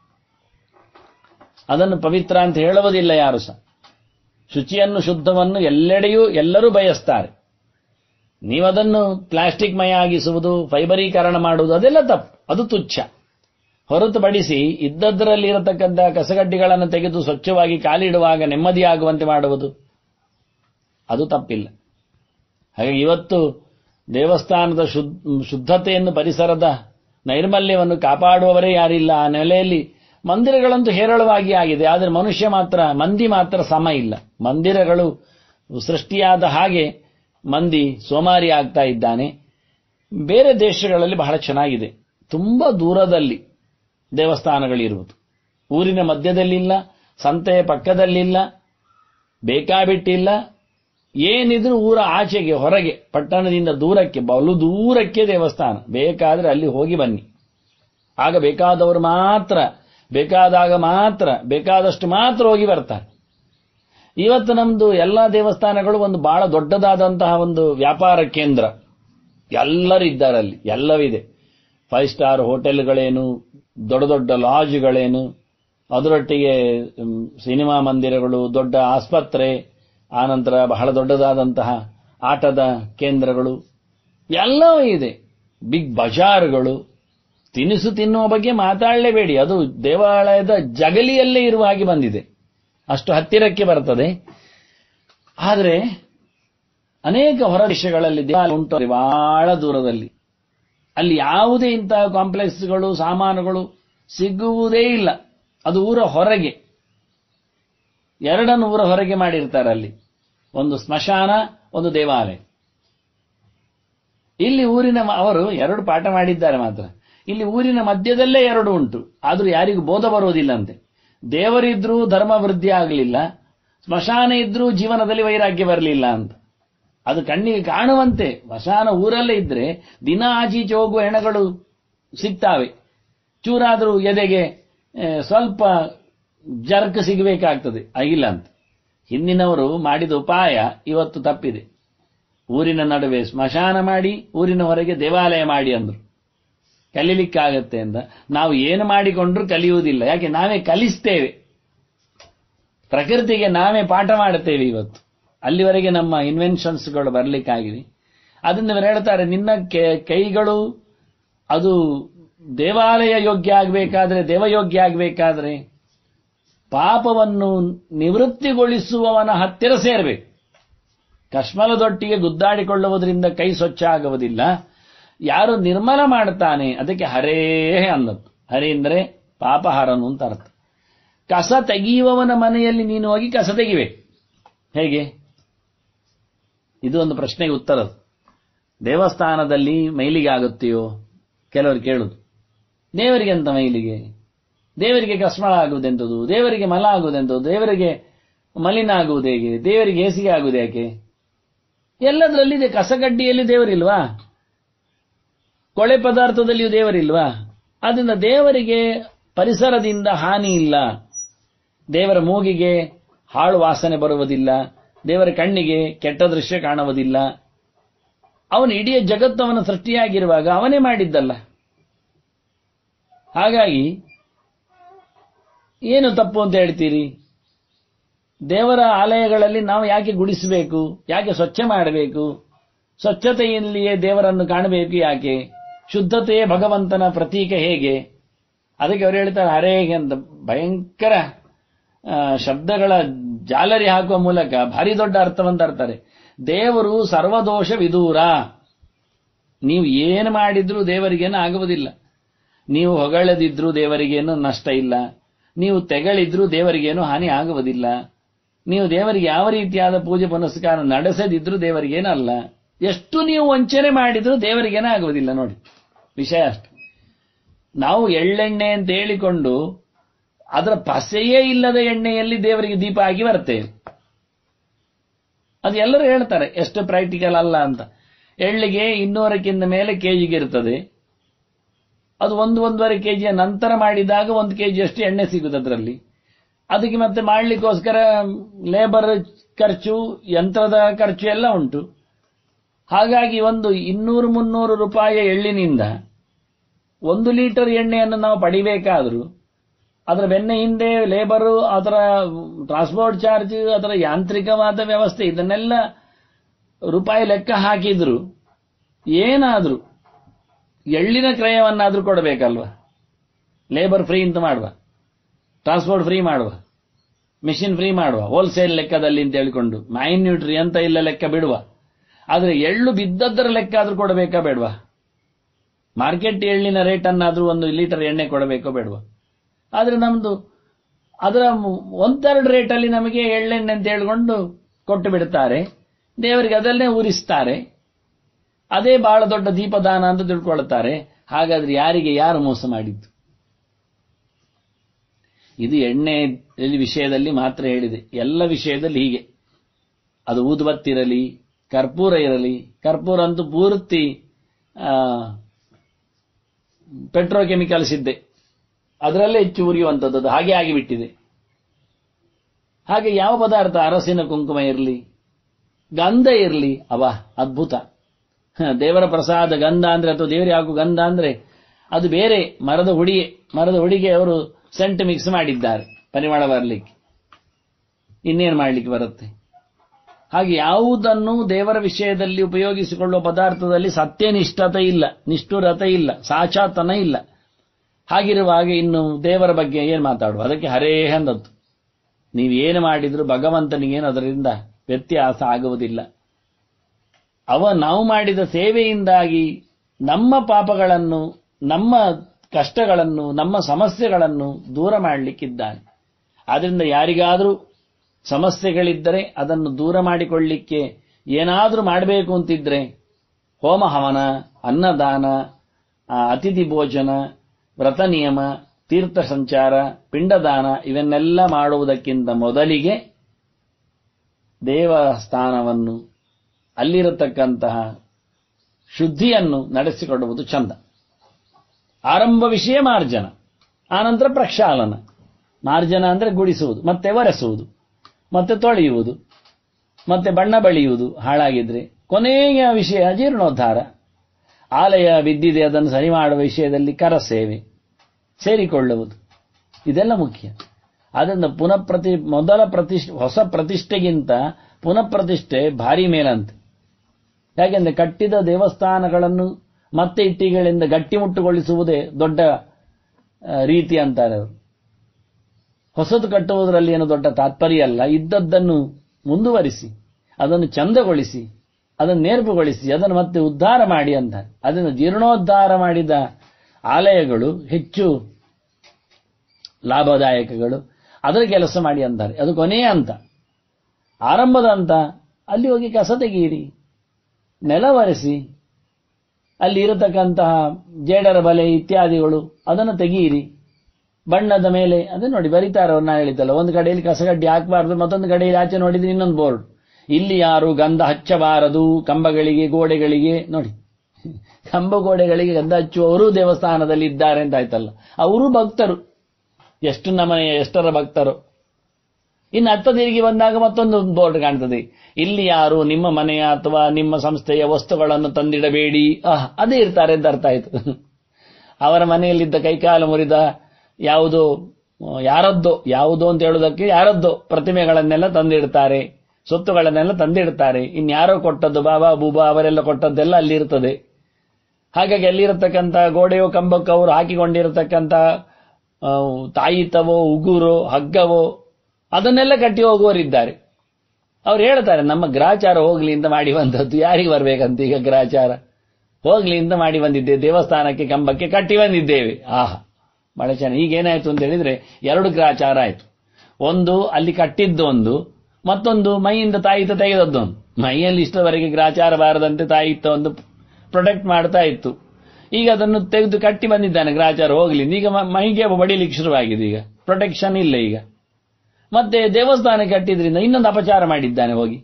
ಅದನ್ನು ಪವಿತ್ರ ಅಂತ ಹೇಳುವುದಿಲ್ಲ ಯಾರು ಸಹ ಶುಚಿಯನ್ನು ಶುದ್ಧವನ್ನು ಎಲ್ಲೆಡೆಯೂ ಎಲ್ಲರೂ ಬಯಸ್ತಾರೆ ನೀವದನ್ನು ಪ್ಲಾಸ್ಟಿಕ್ ಮಯ ಆಗಿಸುವುದು ಫೈಬರೀಕರಣ ಮಾಡುವುದು ಅದೆಲ್ಲ ತಪ್ಪು ಅದು ತುಚ್ಛ ಹೊರತುಪಡಿಸಿ ಇದ್ದದ್ದರಲ್ಲಿ ಇರತಕ್ಕಂಥ ಕಸಗಡ್ಡಿಗಳನ್ನು ತೆಗೆದು ಸ್ವಚ್ಛವಾಗಿ ಕಾಲಿಡುವಾಗ ನೆಮ್ಮದಿಯಾಗುವಂತೆ ಮಾಡುವುದು ಅದು ತಪ್ಪಿಲ್ಲ ಹಾಗೆ ಇವತ್ತು ದೇವಸ್ಥಾನದ ಶುದ್ಧ ಶುದ್ಧತೆಯನ್ನು ಪರಿಸರದ ನೈರ್ಮಲ್ಯವನ್ನು ಕಾಪಾಡುವವರೇ ಯಾರಿಲ್ಲ ಆ ನೆಲೆಯಲ್ಲಿ ಮಂದಿರಗಳಂತೂ ಹೇರಳವಾಗಿ ಆಗಿದೆ ಆದರೆ ಮನುಷ್ಯ ಮಾತ್ರ ಮಂದಿ ಮಾತ್ರ ಸಮ ಇಲ್ಲ ಮಂದಿರಗಳು ಸೃಷ್ಟಿಯಾದ ಹಾಗೆ ಮಂದಿ ಸೋಮಾರಿ ಆಗ್ತಾ ಇದ್ದಾನೆ ಬೇರೆ ದೇಶಗಳಲ್ಲಿ ಬಹಳ ಚೆನ್ನಾಗಿದೆ ತುಂಬಾ ದೂರದಲ್ಲಿ ದೇವಸ್ಥಾನಗಳಿರುವುದು ಊರಿನ ಮಧ್ಯದಲ್ಲಿಲ್ಲ ಸಂತೆಯ ಪಕ್ಕದಲ್ಲಿಲ್ಲ ಬೇಕಾಬಿಟ್ಟಿಲ್ಲ ಏನಿದ್ರು ಊರ ಆಚೆಗೆ ಹೊರಗೆ ಪಟ್ಟಣದಿಂದ ದೂರಕ್ಕೆ ಬಲು ದೂರಕ್ಕೆ ದೇವಸ್ಥಾನ ಬೇಕಾದ್ರೆ ಅಲ್ಲಿ ಹೋಗಿ ಬನ್ನಿ ಆಗ ಬೇಕಾದವರು ಮಾತ್ರ ಬೇಕಾದಾಗ ಮಾತ್ರ ಬೇಕಾದಷ್ಟು ಮಾತ್ರ ಹೋಗಿ ಬರ್ತಾರೆ ಇವತ್ತು ನಮ್ದು ಎಲ್ಲ ದೇವಸ್ಥಾನಗಳು ಒಂದು ಬಹಳ ದೊಡ್ಡದಾದಂತಹ ಒಂದು ವ್ಯಾಪಾರ ಕೇಂದ್ರ ಎಲ್ಲರೂ ಇದ್ದಾರೆ ಅಲ್ಲಿ ಎಲ್ಲವಿದೆ ಫೈವ್ ಸ್ಟಾರ್ ಹೋಟೆಲ್ಗಳೇನು ದೊಡ್ಡ ದೊಡ್ಡ ಲಾಡ್ಜ್ಗಳೇನು ಅದರೊಟ್ಟಿಗೆ ಮ್, ಸಿನಿಮಾ ಮಂದಿರಗಳು ದೊಡ್ಡ ಆಸ್ಪತ್ರೆ ಆನಂತರ ಬಹಳ ದೊಡ್ಡದಾದಂತಹ ಆಟದ ಕೇಂದ್ರಗಳು ಎಲ್ಲವೂ ಇದೆ ಬಿಗ್ ಬಜಾರ್ಗಳು ತಿನಿಸು ತಿನ್ನುವ ಬಗ್ಗೆ ಮಾತಾಡಲೇಬೇಡಿ ಅದು ದೇವಾಲಯದ ಜಗಲಿಯಲ್ಲೇ ಇರುವ ಹಾಗೆ ಬಂದಿದೆ ಅಷ್ಟು ಹತ್ತಿರಕ್ಕೆ ಬರ್ತದೆ ಆದರೆ ಅನೇಕ ಹೊರ ದೇಶಗಳಲ್ಲಿ ದೇವಾಲಯ ಉಂಟು ಅದು ಬಹಳ ದೂರದಲ್ಲಿ ಅಲ್ಲಿ ಯಾವುದೇ ಇಂತಹ ಕಾಂಪ್ಲೆಕ್ಸ್ಗಳು ಸಾಮಾನುಗಳು ಸಿಗುವುದೇ ಇಲ್ಲ ಅದು ಊರ ಹೊರಗೆ ಎರಡನ್ನು ಊರ ಹೊರಗೆ ಮಾಡಿರ್ತಾರೆ ಅಲ್ಲಿ ಒಂದು ಸ್ಮಶಾನ ಒಂದು ದೇವಾಲಯ ಇಲ್ಲಿ ಊರಿನ ಮ- ಅವರು ಎರಡು ಪಾಠ ಮಾಡಿದ್ದಾರೆ ಮಾತ್ರ ಇಲ್ಲಿ ಊರಿನ ಮಧ್ಯದಲ್ಲೇ ಎರಡು ಉಂಟು ಆದ್ರೂ ಯಾರಿಗೂ ಬೋಧ ಬರುವುದಿಲ್ಲಂತೆ ದೇವರಿದ್ರೂ ಧರ್ಮ ವೃದ್ಧಿ ಆಗಲಿಲ್ಲ ಸ್ಮಶಾನ ಇದ್ರೂ ಜೀವನದಲ್ಲಿ ವೈರಾಗ್ಯ ಬರಲಿಲ್ಲ ಅಂತ ಅದು ಕಣ್ಣಿಗೆ ಕಾಣುವಂತೆ ಸ್ಮಶಾನ ಊರಲ್ಲೇ ಇದ್ರೆ ದಿನ ಆಚೀಚೆ ಹೋಗುವ ಹೆಣಗಳು ಸಿಗ್ತಾವೆ ಚೂರಾದರೂ ಎದೆಗೆ ಆ, ಸ್ವಲ್ಪ ಜರ್ಕ್ ಸಿಗಬೇಕಾಗ್ತದೆ ಆಗಿಲ್ಲ ಅಂತ ಹಿಂದಿನವರು ಮಾಡಿದ ಉಪಾಯ ಇವತ್ತು ತಪ್ಪಿದೆ ಊರಿನ ನಡುವೆ ಸ್ಮಶಾನ ಮಾಡಿ ಊರಿನ ಹೊರಗೆ ದೇವಾಲಯ ಮಾಡಿ ಅಂದ್ರು ಕಲೀಲಿಕ್ಕಾಗತ್ತೆ ಅಂತ ನಾವು ಏನು ಮಾಡಿಕೊಂಡ್ರು ಕಲಿಯುವುದಿಲ್ಲ ಯಾಕೆ ನಾವೇ ಕಲಿಸ್ತೇವೆ ಪ್ರಕೃತಿಗೆ ನಾವೇ ಪಾಠ ಮಾಡುತ್ತೇವೆ ಇವತ್ತು ಅಲ್ಲಿವರೆಗೆ ನಮ್ಮ ಇನ್ವೆನ್ಷನ್ಸ್ಗಳು ಬರಲಿಕ್ಕಾಗಿದೆ ಅದನ್ನ ಇವರು ಹೇಳ್ತಾರೆ ನಿನ್ನ ಕೆ- ಕೈಗಳು ಅದು ದೇವಾಲಯ ಯೋಗ್ಯ ಆಗಬೇಕಾದ್ರೆ ದೇವಯೋಗ್ಯ ಆಗಬೇಕಾದ್ರೆ ಪಾಪವನ್ನು ನಿವೃತ್ತಿಗೊಳಿಸುವವನ ಹತ್ತಿರ ಸೇರಬೇಕು ಕಶ್ಮಲದೊಟ್ಟಿಗೆ ಗುದ್ದಾಡಿಕೊಳ್ಳುವುದರಿಂದ ಕೈ ಸ್ವಚ್ಛ ಆಗುವುದಿಲ್ಲ ಯಾರು ನಿರ್ಮಲ ಮಾಡ್ತಾನೆ ಅದಕ್ಕೆ ಹರೇ ಅನ್ನದ್ದು ಹರಿ ಅಂದ್ರೆ ಪಾಪಹಾರನು ಅಂತ ಅರ್ಥ ಕಸ ತೆಗೆಯುವವನ ಮನೆಯಲ್ಲಿ ನೀನು ಹೋಗಿ ಕಸ ತೆಗಿಬೇಕು ಹೇಗೆ ಇದು ಒಂದು ಪ್ರಶ್ನೆಗೆ ಉತ್ತರ ಅದು. ದೇವಸ್ಥಾನದಲ್ಲಿ ಮೈಲಿಗೆ ಆಗುತ್ತೆಯೋ ಕೆಲವರು ಕೇಳುದು ದೇವರಿಗೆ ಅಂತ ಮೈಲಿಗೆ ದೇವರಿಗೆ ಕಸ್ಮಳ ಆಗುವುದೆಂತದು ದೇವರಿಗೆ ಮಲ ಆಗುವುದೆಂತದು ದೇವರಿಗೆ ಮಲಿನ ಆಗುವುದು ಹೇಗೆ ದೇವರಿಗೆ ಹೇಸಿಗೆ ಆಗುವುದು ಯಾಕೆ ಎಲ್ಲದರಲ್ಲಿದೆ ಕಸಗಡ್ಡಿಯಲ್ಲಿ ದೇವರಿಲ್ವಾ ಕೊಳೆ ಪದಾರ್ಥದಲ್ಲಿಯೂ ದೇವರಿಲ್ವಾ ಆದ್ದರಿಂದ ದೇವರಿಗೆ ಪರಿಸರದಿಂದ ಹಾನಿ ಇಲ್ಲ ದೇವರ ಮೂಗಿಗೆ ಹಾಳು ವಾಸನೆ ಬರುವುದಿಲ್ಲ ದೇವರ ಕಣ್ಣಿಗೆ ಕೆಟ್ಟ ದೃಶ್ಯ ಕಾಣುವುದಿಲ್ಲ ಅವನು ಇಡೀ ಜಗತ್ತವನ ಸೃಷ್ಟಿಯಾಗಿರುವಾಗ ಅವನೇ ಮಾಡಿದ್ದಲ್ಲ ಹಾಗಾಗಿ ಏನು ತಪ್ಪು ಅಂತ ಹೇಳ್ತೀರಿ ದೇವರ ಆಲಯಗಳಲ್ಲಿ ನಾವು ಯಾಕೆ ಗುಡಿಸಬೇಕು ಯಾಕೆ ಸ್ವಚ್ಛ ಮಾಡಬೇಕು ಸ್ವಚ್ಛತೆಯಲ್ಲಿಯೇ ದೇವರನ್ನು ಕಾಣಬೇಕು ಯಾಕೆ ಶುದ್ಧತೆಯೇ ಭಗವಂತನ ಪ್ರತೀಕ ಹೇಗೆ ಅದಕ್ಕೆ ಅವರು ಹೇಳ್ತಾರೆ ಹರೇಗೆ ಅಂತ ಭಯಂಕರ ಆ, ಶಬ್ದಗಳ ಜಾಲರಿ ಹಾಕುವ ಮೂಲಕ ಭಾರಿ ದೊಡ್ಡ ಅರ್ಥವಂತ ಅರ್ತಾರೆ ದೇವರು ಸರ್ವದೋಷ ವಿದೂರ ನೀವು ಏನು ಮಾಡಿದ್ರೂ ದೇವರಿಗೇನು ಆಗುವುದಿಲ್ಲ ನೀವು ಹೊಗಳದಿದ್ರೂ ದೇವರಿಗೇನು ನಷ್ಟ ಇಲ್ಲ ನೀವು ತೆಗಳಿದ್ರೂ ದೇವರಿಗೇನು ಹಾನಿ ಆಗುವುದಿಲ್ಲ ನೀವು ದೇವರಿಗೆ ಯಾವ ರೀತಿಯಾದ ಪೂಜೆ ಪುನಸ್ಕಾರ ನಡೆಸದಿದ್ರೂ ದೇವರಿಗೇನಲ್ಲ ಎಷ್ಟು ನೀವು ವಂಚನೆ ಮಾಡಿದ್ರೂ ದೇವರಿಗೇನೂ ಆಗುವುದಿಲ್ಲ ನೋಡಿ ವಿಷಯ ಅಷ್ಟು ನಾವು ಎಳ್ಳೆಣ್ಣೆ ಅಂತ ಹೇಳಿಕೊಂಡು ಅದರ ಪಸೆಯೇ ಇಲ್ಲದ ಎಣ್ಣೆಯಲ್ಲಿ ದೇವರಿಗೆ ದೀಪ ಆಗಿ ಬರ್ತೇವೆ ಅದು ಎಲ್ಲರೂ ಹೇಳ್ತಾರೆ ಎಷ್ಟು ಪ್ರಾಕ್ಟಿಕಲ್ ಅಲ್ಲ ಅಂತ ಎಳ್ಳಿಗೆ ಇನ್ನೂರಕ್ಕಿಂತ ಮೇಲೆ ಕೆಜಿಗೆ ಇರ್ತದೆ ಅದು ಒಂದು ಒಂದೂವರೆ ಕೆಜಿಯ ನಂತರ ಮಾಡಿದಾಗ ಒಂದು ಕೆಜಿ ಅಷ್ಟು ಎಣ್ಣೆ ಸಿಗುತ್ತದೆ ಅದರಲ್ಲಿ ಅದಕ್ಕೆ ಮತ್ತೆ ಮಾಡಲಿಕ್ಕೋಸ್ಕರ ಲೇಬರ್ ಖರ್ಚು ಯಂತ್ರದ ಖರ್ಚು ಎಲ್ಲ ಉಂಟು ಹಾಗಾಗಿ ಒಂದು ಇನ್ನೂರು ಮುನ್ನೂರು ರೂಪಾಯಿ ಎಳ್ಳಿನಿಂದ ಒಂದು ಲೀಟರ್ ಎಣ್ಣೆಯನ್ನು ನಾವು ಪಡಿಬೇಕಾದ್ರೂ ಅದರ ಬೆನ್ನ ಹಿಂದೆ ಲೇಬರು ಅದರ ಟ್ರಾನ್ಸ್ಪೋರ್ಟ್ ಚಾರ್ಜ್ ಅದರ ಯಾಂತ್ರಿಕವಾದ ವ್ಯವಸ್ಥೆ ಇದನ್ನೆಲ್ಲ ರೂಪಾಯಿ ಲೆಕ್ಕ ಹಾಕಿದ್ರು ಏನಾದ್ರೂ ಎಳ್ಳಿನ ಕ್ರಯವನ್ನಾದ್ರೂ ಕೊಡಬೇಕಲ್ವಾ ಲೇಬರ್ ಫ್ರೀ ಅಂತ ಮಾಡುವ ಟ್ರಾನ್ಸ್ಪೋರ್ಟ್ ಫ್ರೀ ಮಾಡುವ ಮಿಷಿನ್ ಫ್ರೀ ಮಾಡುವ ಹೋಲ್ಸೇಲ್ ಲೆಕ್ಕದಲ್ಲಿ ಅಂತ ಹೇಳಿಕೊಂಡು ಮೈನ್ಯೂಟ್ರಿ ಅಂತ ಇಲ್ಲ ಲೆಕ್ಕ ಬಿಡುವ ಆದರೆ ಎಳ್ಳು ಬಿದ್ದದ್ದರ ಲೆಕ್ಕ ಆದ್ರೂ ಕೊಡಬೇಕಾ ಬೇಡವಾ ಮಾರ್ಕೆಟ್ ಎಳ್ಳಿನ ರೇಟ್ ಅನ್ನಾದ್ರೂ ಒಂದು ಲೀಟರ್ ಎಣ್ಣೆ ಕೊಡಬೇಕೋ ಬೇಡವಾ ಆದ್ರೆ ನಮ್ದು ಅದರ ಒಂದೆರಡು ರೇಟಲ್ಲಿ ನಮಗೆ ಎಳ್ಳೆಣ್ಣೆ ಅಂತ ಹೇಳ್ಕೊಂಡು ಕೊಟ್ಟು ಬಿಡ್ತಾರೆ ದೇವರಿಗೆ ಅದನ್ನೇ ಉರಿಸ್ತಾರೆ ಅದೇ ಬಹಳ ದೊಡ್ಡ ದೀಪದಾನ ಅಂತ ತಿಳ್ಕೊಳ್ತಾರೆ ಹಾಗಾದ್ರೆ ಯಾರಿಗೆ ಯಾರು ಮೋಸ ಮಾಡಿದ್ದು ಇದು ಎಣ್ಣೆ ವಿಷಯದಲ್ಲಿ ಮಾತ್ರ ಹೇಳಿದೆ ಎಲ್ಲ ವಿಷಯದಲ್ಲಿ ಹೀಗೆ ಅದು ಊದುಬತ್ತಿರಲಿ ಕರ್ಪೂರ ಇರಲಿ ಕರ್ಪೂರ ಅಂತೂ ಪೂರ್ತಿ ಪೆಟ್ರೋಕೆಮಿಕಲ್ಸ್ ಇದ್ದೆ ಅದರಲ್ಲೇ ಹೆಚ್ಚು ಉರಿಯುವಂಥದ್ದು ಅದು ಹಾಗೆ ಆಗಿಬಿಟ್ಟಿದೆ ಹಾಗೆ ಯಾವ ಪದಾರ್ಥ ಅರಸಿನ ಕುಂಕುಮ ಇರಲಿ ಗಂಧ ಇರಲಿ ಅವ ಅದ್ಭುತ ದೇವರ ಪ್ರಸಾದ ಗಂಧ ಅಂದ್ರೆ ಅಥವಾ ದೇವರಿಗೆ ಹಾಕು ಗಂಧ ಅಂದ್ರೆ ಅದು ಬೇರೆ ಮರದ ಹುಡಿಗೆ ಮರದ ಹುಡಿಗೆ ಅವರು ಸೆಂಟ್ ಮಿಕ್ಸ್ ಮಾಡಿದ್ದಾರೆ ಪರಿಮಳ ಬರಲಿಕ್ಕೆ ಇನ್ನೇನು ಮಾಡಲಿಕ್ಕೆ ಬರುತ್ತೆ ಹಾಗೆ ಯಾವುದನ್ನು ದೇವರ ವಿಷಯದಲ್ಲಿ ಉಪಯೋಗಿಸಿಕೊಳ್ಳುವ ಪದಾರ್ಥದಲ್ಲಿ ಸತ್ಯನಿಷ್ಠತೆ ಇಲ್ಲ ನಿಷ್ಠುರತೆ ಇಲ್ಲ ಸಾಚಾತನ ಇಲ್ಲ ಹಾಗಿರುವಾಗ ಇನ್ನು ದೇವರ ಬಗ್ಗೆ ಏನು ಮಾತಾಡುವ ಅದಕ್ಕೆ ಹರೇ ಅಂದದ್ದು ನೀವೇನು ಮಾಡಿದ್ರು ಭಗವಂತನಿಗೇನು ಅದರಿಂದ ವ್ಯತ್ಯಾಸ ಆಗುವುದಿಲ್ಲ ಅವ ನಾವು ಮಾಡಿದ ಸೇವೆಯಿಂದಾಗಿ ನಮ್ಮ ಪಾಪಗಳನ್ನು ನಮ್ಮ ಕಷ್ಟಗಳನ್ನು ನಮ್ಮ ಸಮಸ್ಯೆಗಳನ್ನು ದೂರ ಮಾಡಲಿಕ್ಕಿದ್ದಾನೆ ಆದ್ರಿಂದ ಯಾರಿಗಾದರೂ ಸಮಸ್ಯೆಗಳಿದ್ದರೆ ಅದನ್ನು ದೂರ ಮಾಡಿಕೊಳ್ಳಿಕ್ಕೆ ಏನಾದರೂ ಮಾಡಬೇಕು ಅಂತಿದ್ರೆ ಹೋಮ ಹವನ ಅನ್ನದಾನ ಅತಿಥಿ ಭೋಜನ ವ್ರತ ನಿಯಮ ತೀರ್ಥ ಸಂಚಾರ ಪಿಂಡದಾನ ಇವನ್ನೆಲ್ಲ ಮಾಡುವುದಕ್ಕಿಂತ ಮೊದಲಿಗೆ ದೇವಸ್ಥಾನವನ್ನು ಅಲ್ಲಿರತಕ್ಕಂತಹ ಶುದ್ಧಿಯನ್ನು ನಡೆಸಿಕೊಳ್ಳುವುದು ಚಂದ ಆರಂಭ ವಿಷಯ ಮಾರ್ಜನ ಆನಂತರ ಪ್ರಕ್ಷಾಲನ ಮಾರ್ಜನ ಅಂದ್ರೆ ಗುಡಿಸುವುದು ಮತ್ತೆ ಒರೆಸುವುದು ಮತ್ತೆ ತೊಳೆಯುವುದು ಮತ್ತೆ ಬಣ್ಣ ಬಳಿಯುವುದು ಹಾಳಾಗಿದ್ರೆ ಕೊನೆಯ ವಿಷಯ ಜೀರ್ಣೋದ್ಧಾರ ಆಲಯ ಬಿದ್ದಿದೆ ಅದನ್ನು ಸರಿ ಮಾಡುವ ವಿಷಯದಲ್ಲಿ ಕರಸೇವೆ ಸೇರಿಕೊಳ್ಳುವುದು ಇದೆಲ್ಲ ಮುಖ್ಯ ಆದ್ದರಿಂದ ಪುನಃ ಪ್ರತಿ ಮೊದಲ ಪ್ರತಿಷ್ಠೆ ಹೊಸ ಪ್ರತಿಷ್ಠೆಗಿಂತ ಪುನಃ ಪ್ರತಿಷ್ಠೆ ಭಾರಿ ಮೇಲಂತೆ ಯಾಕೆಂದ್ರೆ ಕಟ್ಟಿದ ದೇವಸ್ಥಾನಗಳನ್ನು ಮತ್ತೆ ಇಟ್ಟಿಗಳಿಂದ ಗಟ್ಟಿಮುಟ್ಟುಗೊಳಿಸುವುದೇ ದೊಡ್ಡ ರೀತಿ ಅಂತಾರೆ ಅವರು ಹೊಸದು ಕಟ್ಟುವುದರಲ್ಲಿ ಏನು ದೊಡ್ಡ ತಾತ್ಪರ್ಯ ಅಲ್ಲ ಇದ್ದದ್ದನ್ನು ಮುಂದುವರಿಸಿ ಅದನ್ನು ಚಂದಗೊಳಿಸಿ ಅದನ್ನು ನೇರ್ಪುಗೊಳಿಸಿ ಅದನ್ನು ಮತ್ತೆ ಉದ್ಧಾರ ಮಾಡಿ ಅಂತಾರೆ ಅದನ್ನು ಜೀರ್ಣೋದ್ಧಾರ ಮಾಡಿದ ಆಲಯಗಳು ಹೆಚ್ಚು ಲಾಭದಾಯಕಗಳು ಅದರ ಕೆಲಸ ಮಾಡಿ ಅಂತಾರೆ ಅದು ಕೊನೆಯ ಹಂತ ಆರಂಭದ ಹಂತ ಅಲ್ಲಿ ಹೋಗಿ ಕಸ ತೆಗೀರಿ ನೆಲ ಒರೆಸಿ ಅಲ್ಲಿ ಇರತಕ್ಕಂತಹ ಜೇಡರ ಬಲೆ ಇತ್ಯಾದಿಗಳು ಅದನ್ನು ತೆಗೀರಿ ಬಣ್ಣದ ಮೇಲೆ ಅದೇ ನೋಡಿ ಬರೀತಾರೆ ಅವ್ರು ನಾನು ಹೇಳಿದ್ದಲ್ಲ ಒಂದು ಕಡೆಯಲ್ಲಿ ಕಸಗಡ್ಡಿ ಹಾಕಬಾರ್ದು ಮತ್ತೊಂದು ಕಡೆಯಲ್ಲಿ ಆಚೆ ನೋಡಿದ್ರೆ ಇನ್ನೊಂದು ಬೋರ್ಡ್ ಇಲ್ಲಿ ಯಾರು ಗಂಧ ಹಚ್ಚಬಾರದು ಕಂಬಗಳಿಗೆ ಗೋಡೆಗಳಿಗೆ ನೋಡಿ ಕಂಬ ಗೋಡೆಗಳಿಗೆ ಗಂಧ ಹಚ್ಚುವವರು ದೇವಸ್ಥಾನದಲ್ಲಿ ಇದ್ದಾರೆ ಅಂತ ಆಯ್ತಲ್ಲ ಅವರು ಭಕ್ತರು ಎಷ್ಟು ನಮನೆಯ ಎಷ್ಟರ ಭಕ್ತರು ಇನ್ನು ಅತ್ತ ತಿರುಗಿ ಬಂದಾಗ ಮತ್ತೊಂದು ಬೋರ್ಡ್ ಕಾಣ್ತದೆ ಇಲ್ಲಿ ಯಾರು ನಿಮ್ಮ ಮನೆಯ ಅಥವಾ ನಿಮ್ಮ ಸಂಸ್ಥೆಯ ವಸ್ತುಗಳನ್ನು ತಂದಿಡಬೇಡಿ ಆಹ್ ಅದೇ ಇರ್ತಾರೆ ಅಂತ ಅರ್ಥ ಆಯ್ತು ಅವರ ಮನೆಯಲ್ಲಿದ್ದ ಕೈಕಾಲು ಮುರಿದ ಯಾವುದೋ ಯಾರದ್ದೋ ಯಾವುದೋ ಅಂತ ಹೇಳುವುದಕ್ಕೆ ಯಾರದ್ದೋ ಪ್ರತಿಮೆಗಳನ್ನೆಲ್ಲ ತಂದಿಡ್ತಾರೆ ಸೊತ್ತುಗಳನ್ನೆಲ್ಲ ತಂದಿಡ್ತಾರೆ ಇನ್ಯಾರೋ ಕೊಟ್ಟದ್ದು ಬಾಬಾ ಬೂಬಾ ಅವರೆಲ್ಲ ಕೊಟ್ಟದ್ದೆಲ್ಲ ಅಲ್ಲಿ ಇರ್ತದೆ ಹಾಗಾಗಿ ಅಲ್ಲಿರತಕ್ಕಂಥ ಗೋಡೆಯೋ ಕಂಬಕ್ಕೋ ಅವರು ಹಾಕಿಕೊಂಡಿರತಕ್ಕಂಥ ತಾಯಿತವೋ ಉಗುರೋ ಹಗ್ಗವೋ ಅದನ್ನೆಲ್ಲ ಕಟ್ಟಿ ಹೋಗುವವರಿದ್ದಾರೆ ಅವ್ರು ಹೇಳ್ತಾರೆ ನಮ್ಮ ಗ್ರಾಚಾರ ಹೋಗ್ಲಿ ಅಂತ ಮಾಡಿ ಬಂದದ್ದು ಯಾರಿಗೆ ಬರ್ಬೇಕಂತ ಈಗ ಗ್ರಾಚಾರ ಹೋಗ್ಲಿ ಅಂತ ಮಾಡಿ ಬಂದಿದ್ದೇವೆ ದೇವಸ್ಥಾನಕ್ಕೆ ಕಂಬಕ್ಕೆ ಕಟ್ಟಿ ಬಂದಿದ್ದೇವೆ ಆಹಾ ಬಹಳ ಚೆನ್ನಾಗಿ ಈಗೇನಾಯ್ತು ಅಂತ ಹೇಳಿದ್ರೆ ಎರಡು ಗ್ರಾಚಾರ ಆಯ್ತು ಒಂದು ಅಲ್ಲಿ ಕಟ್ಟಿದ್ದು ಒಂದು ಮತ್ತೊಂದು ಮೈಯಿಂದ ತಾಯಿತ ತೆಗೆದದ್ದೊಂದು ಮೈಯಲ್ಲಿ ಇಷ್ಟವರೆಗೆ ಗ್ರಾಚಾರ ಬಾರದಂತೆ ತಾಯಿತ್ತ ಒಂದು ಪ್ರೊಟೆಕ್ಟ್ ಮಾಡ್ತಾ ಇತ್ತು ಈಗ ಅದನ್ನು ತೆಗೆದು ಕಟ್ಟಿ ಬಂದಿದ್ದಾನೆ ಗ್ರಾಚಾರ ಹೋಗ್ಲಿ ಈಗ ಮೈಗೆ ಬಡಿಲಿಕ್ಕೆ ಶುರುವಾಗಿದೆ ಈಗ ಪ್ರೊಟೆಕ್ಷನ್ ಇಲ್ಲ ಈಗ ಮತ್ತೆ ದೇವಸ್ಥಾನ ಕಟ್ಟಿದ್ರಿಂದ ಇನ್ನೊಂದು ಅಪಚಾರ ಮಾಡಿದ್ದಾನೆ ಹೋಗಿ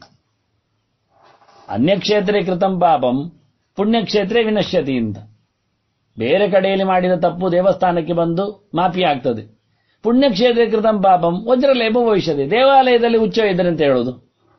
ಅನ್ಯಕ್ಷೇತ್ರೇ ಕೃತಂ ಪಾಪಂ ಪುಣ್ಯಕ್ಷೇತ್ರೇ ವಿನಶ್ಯತಿ ಅಂತ ಬೇರೆ ಕಡೆಯಲ್ಲಿ ಮಾಡಿದ ತಪ್ಪು ದೇವಸ್ಥಾನಕ್ಕೆ ಬಂದು ಮಾಫಿ ಆಗ್ತದೆ ಪುಣ್ಯಕ್ಷೇತ್ರ ಕೃತಂ ಪಾಪಂ ವಜ್ರಲೇಪ ಭವಿಷ್ಯತೆ ದೇವಾಲಯದಲ್ಲಿ ಉಚ್ಚ ಇದ್ರೆ ಅಂತ ಹೇಳೋದು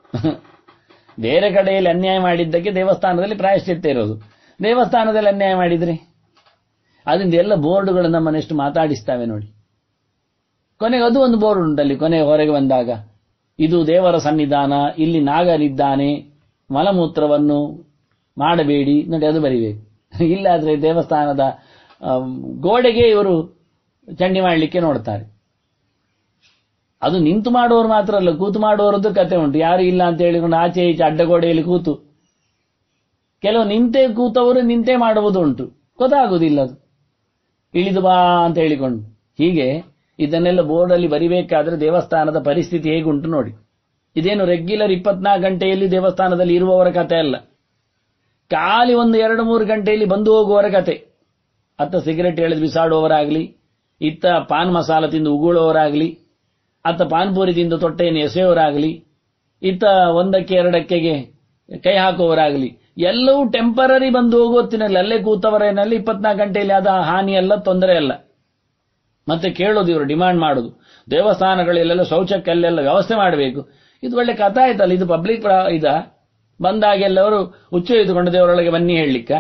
ಬೇರೆ ಕಡೆಯಲ್ಲಿ ಅನ್ಯಾಯ ಮಾಡಿದ್ದಕ್ಕೆ ದೇವಸ್ಥಾನದಲ್ಲಿ ಪ್ರಾಯಶ್ಚಿತ್ತ ಇರೋದು ದೇವಸ್ಥಾನದಲ್ಲಿ ಅನ್ಯಾಯ ಮಾಡಿದ್ರೆ ಅದರಿಂದ ಎಲ್ಲ ಬೋರ್ಡುಗಳು ನಮ್ಮನ್ನೆಷ್ಟು ಮಾತಾಡಿಸ್ತವೆ ನೋಡಿ ಕೊನೆಗೆ ಅದು ಒಂದು ಬೋರ್ಡ್ ಉಂಟಲ್ಲಿ ಕೊನೆಗೆ ಹೊರಗೆ ಬಂದಾಗ ಇದು ದೇವರ ಸನ್ನಿಧಾನ ಇಲ್ಲಿ ನಾಗನಿದ್ದಾನೆ ಮಲಮೂತ್ರವನ್ನು ಮಾಡಬೇಡಿ ನೋಡಿ ಅದು ಬರಿಬೇಕು ಇಲ್ಲಾದ್ರೆ ದೇವಸ್ಥಾನದ ಗೋಡೆಗೆ ಇವರು ಚಂಡಿ ಮಾಡಲಿಕ್ಕೆ ನೋಡ್ತಾರೆ ಅದು ನಿಂತು ಮಾಡುವವರು ಮಾತ್ರ ಅಲ್ಲ ಕೂತು ಮಾಡುವವರದ್ದು ಕತೆ ಉಂಟು ಯಾರು ಇಲ್ಲ ಅಂತ ಹೇಳಿಕೊಂಡು ಆಚೆ ಈಚೆ ಅಡ್ಡಗೋಡೆಯಲ್ಲಿ ಕೂತು ಕೆಲವು ನಿಂತೇ ಕೂತವರು ನಿಂತೇ ಮಾಡುವುದು ಉಂಟು ಗೊತ್ತಾಗುವುದಿಲ್ಲ ಅದು ಇಳಿದು ಬಾ ಅಂತ ಹೇಳಿಕೊಂಡು ಹೀಗೆ ಇದನ್ನೆಲ್ಲ ಬೋರ್ಡಲ್ಲಿ ಬರಿಬೇಕಾದ್ರೆ ದೇವಸ್ಥಾನದ ಪರಿಸ್ಥಿತಿ ಹೇಗುಂಟು ನೋಡಿ ಇದೇನು ರೆಗ್ಯುಲರ್ ಇಪ್ಪತ್ನಾಲ್ಕು ಗಂಟೆಯಲ್ಲಿ ದೇವಸ್ಥಾನದಲ್ಲಿ ಇರುವವರ ಕತೆ ಅಲ್ಲ ಖಾಲಿ ಒಂದು ಎರಡು ಮೂರು ಗಂಟೆಯಲ್ಲಿ ಬಂದು ಹೋಗುವವರ ಕತೆ ಅತ್ತ ಸಿಗರೆಟ್ ಎಳೆದು ಬಿಸಾಡುವವರಾಗಲಿ ಇತ್ತ ಪಾನ್ ಮಸಾಲ ತಿಂದು ಉಗುಳುವವರಾಗಲಿ ಅತ್ತ ಪಾನ್ಪೂರಿ ತಿಂದು ತೊಟ್ಟೆಯನ್ನು ಎಸೆಯುವವರಾಗಲಿ ಇತ್ತ ಒಂದಕ್ಕೆ ಎರಡಕ್ಕೆಗೆ ಕೈ ಹಾಕುವವರಾಗಲಿ ಎಲ್ಲವೂ ಟೆಂಪರರಿ ಬಂದು ಹೋಗುತ್ತಿನಲ್ಲಿ ಅಲ್ಲೇ ಕೂತವರೇನಲ್ಲಿ ಇಪ್ಪತ್ನಾಲ್ಕು ಗಂಟೆಯಲ್ಲಿ ಆದ ಹಾನಿ ಅಲ್ಲ ತೊಂದರೆ ಅಲ್ಲ ಮತ್ತೆ ಕೇಳೋದು ಇವರು ಡಿಮಾಂಡ್ ಮಾಡೋದು ದೇವಸ್ಥಾನಗಳಲ್ಲೆಲ್ಲ ಶೌಚಕ್ಕಲ್ಲೆಲ್ಲ ವ್ಯವಸ್ಥೆ ಮಾಡಬೇಕು ಇದು ಒಳ್ಳೆ ಕಥೆ ಆಯ್ತಲ್ಲ ಇದು ಪಬ್ಲಿಕ್ ಇದ ಬಂದಾಗೆಲ್ಲವರು ಹುಚ್ಚು ಇದ್ದುಕೊಂಡು ದೇವರೊಳಗೆ ಬನ್ನಿ ಹೇಳಲಿಕ್ಕ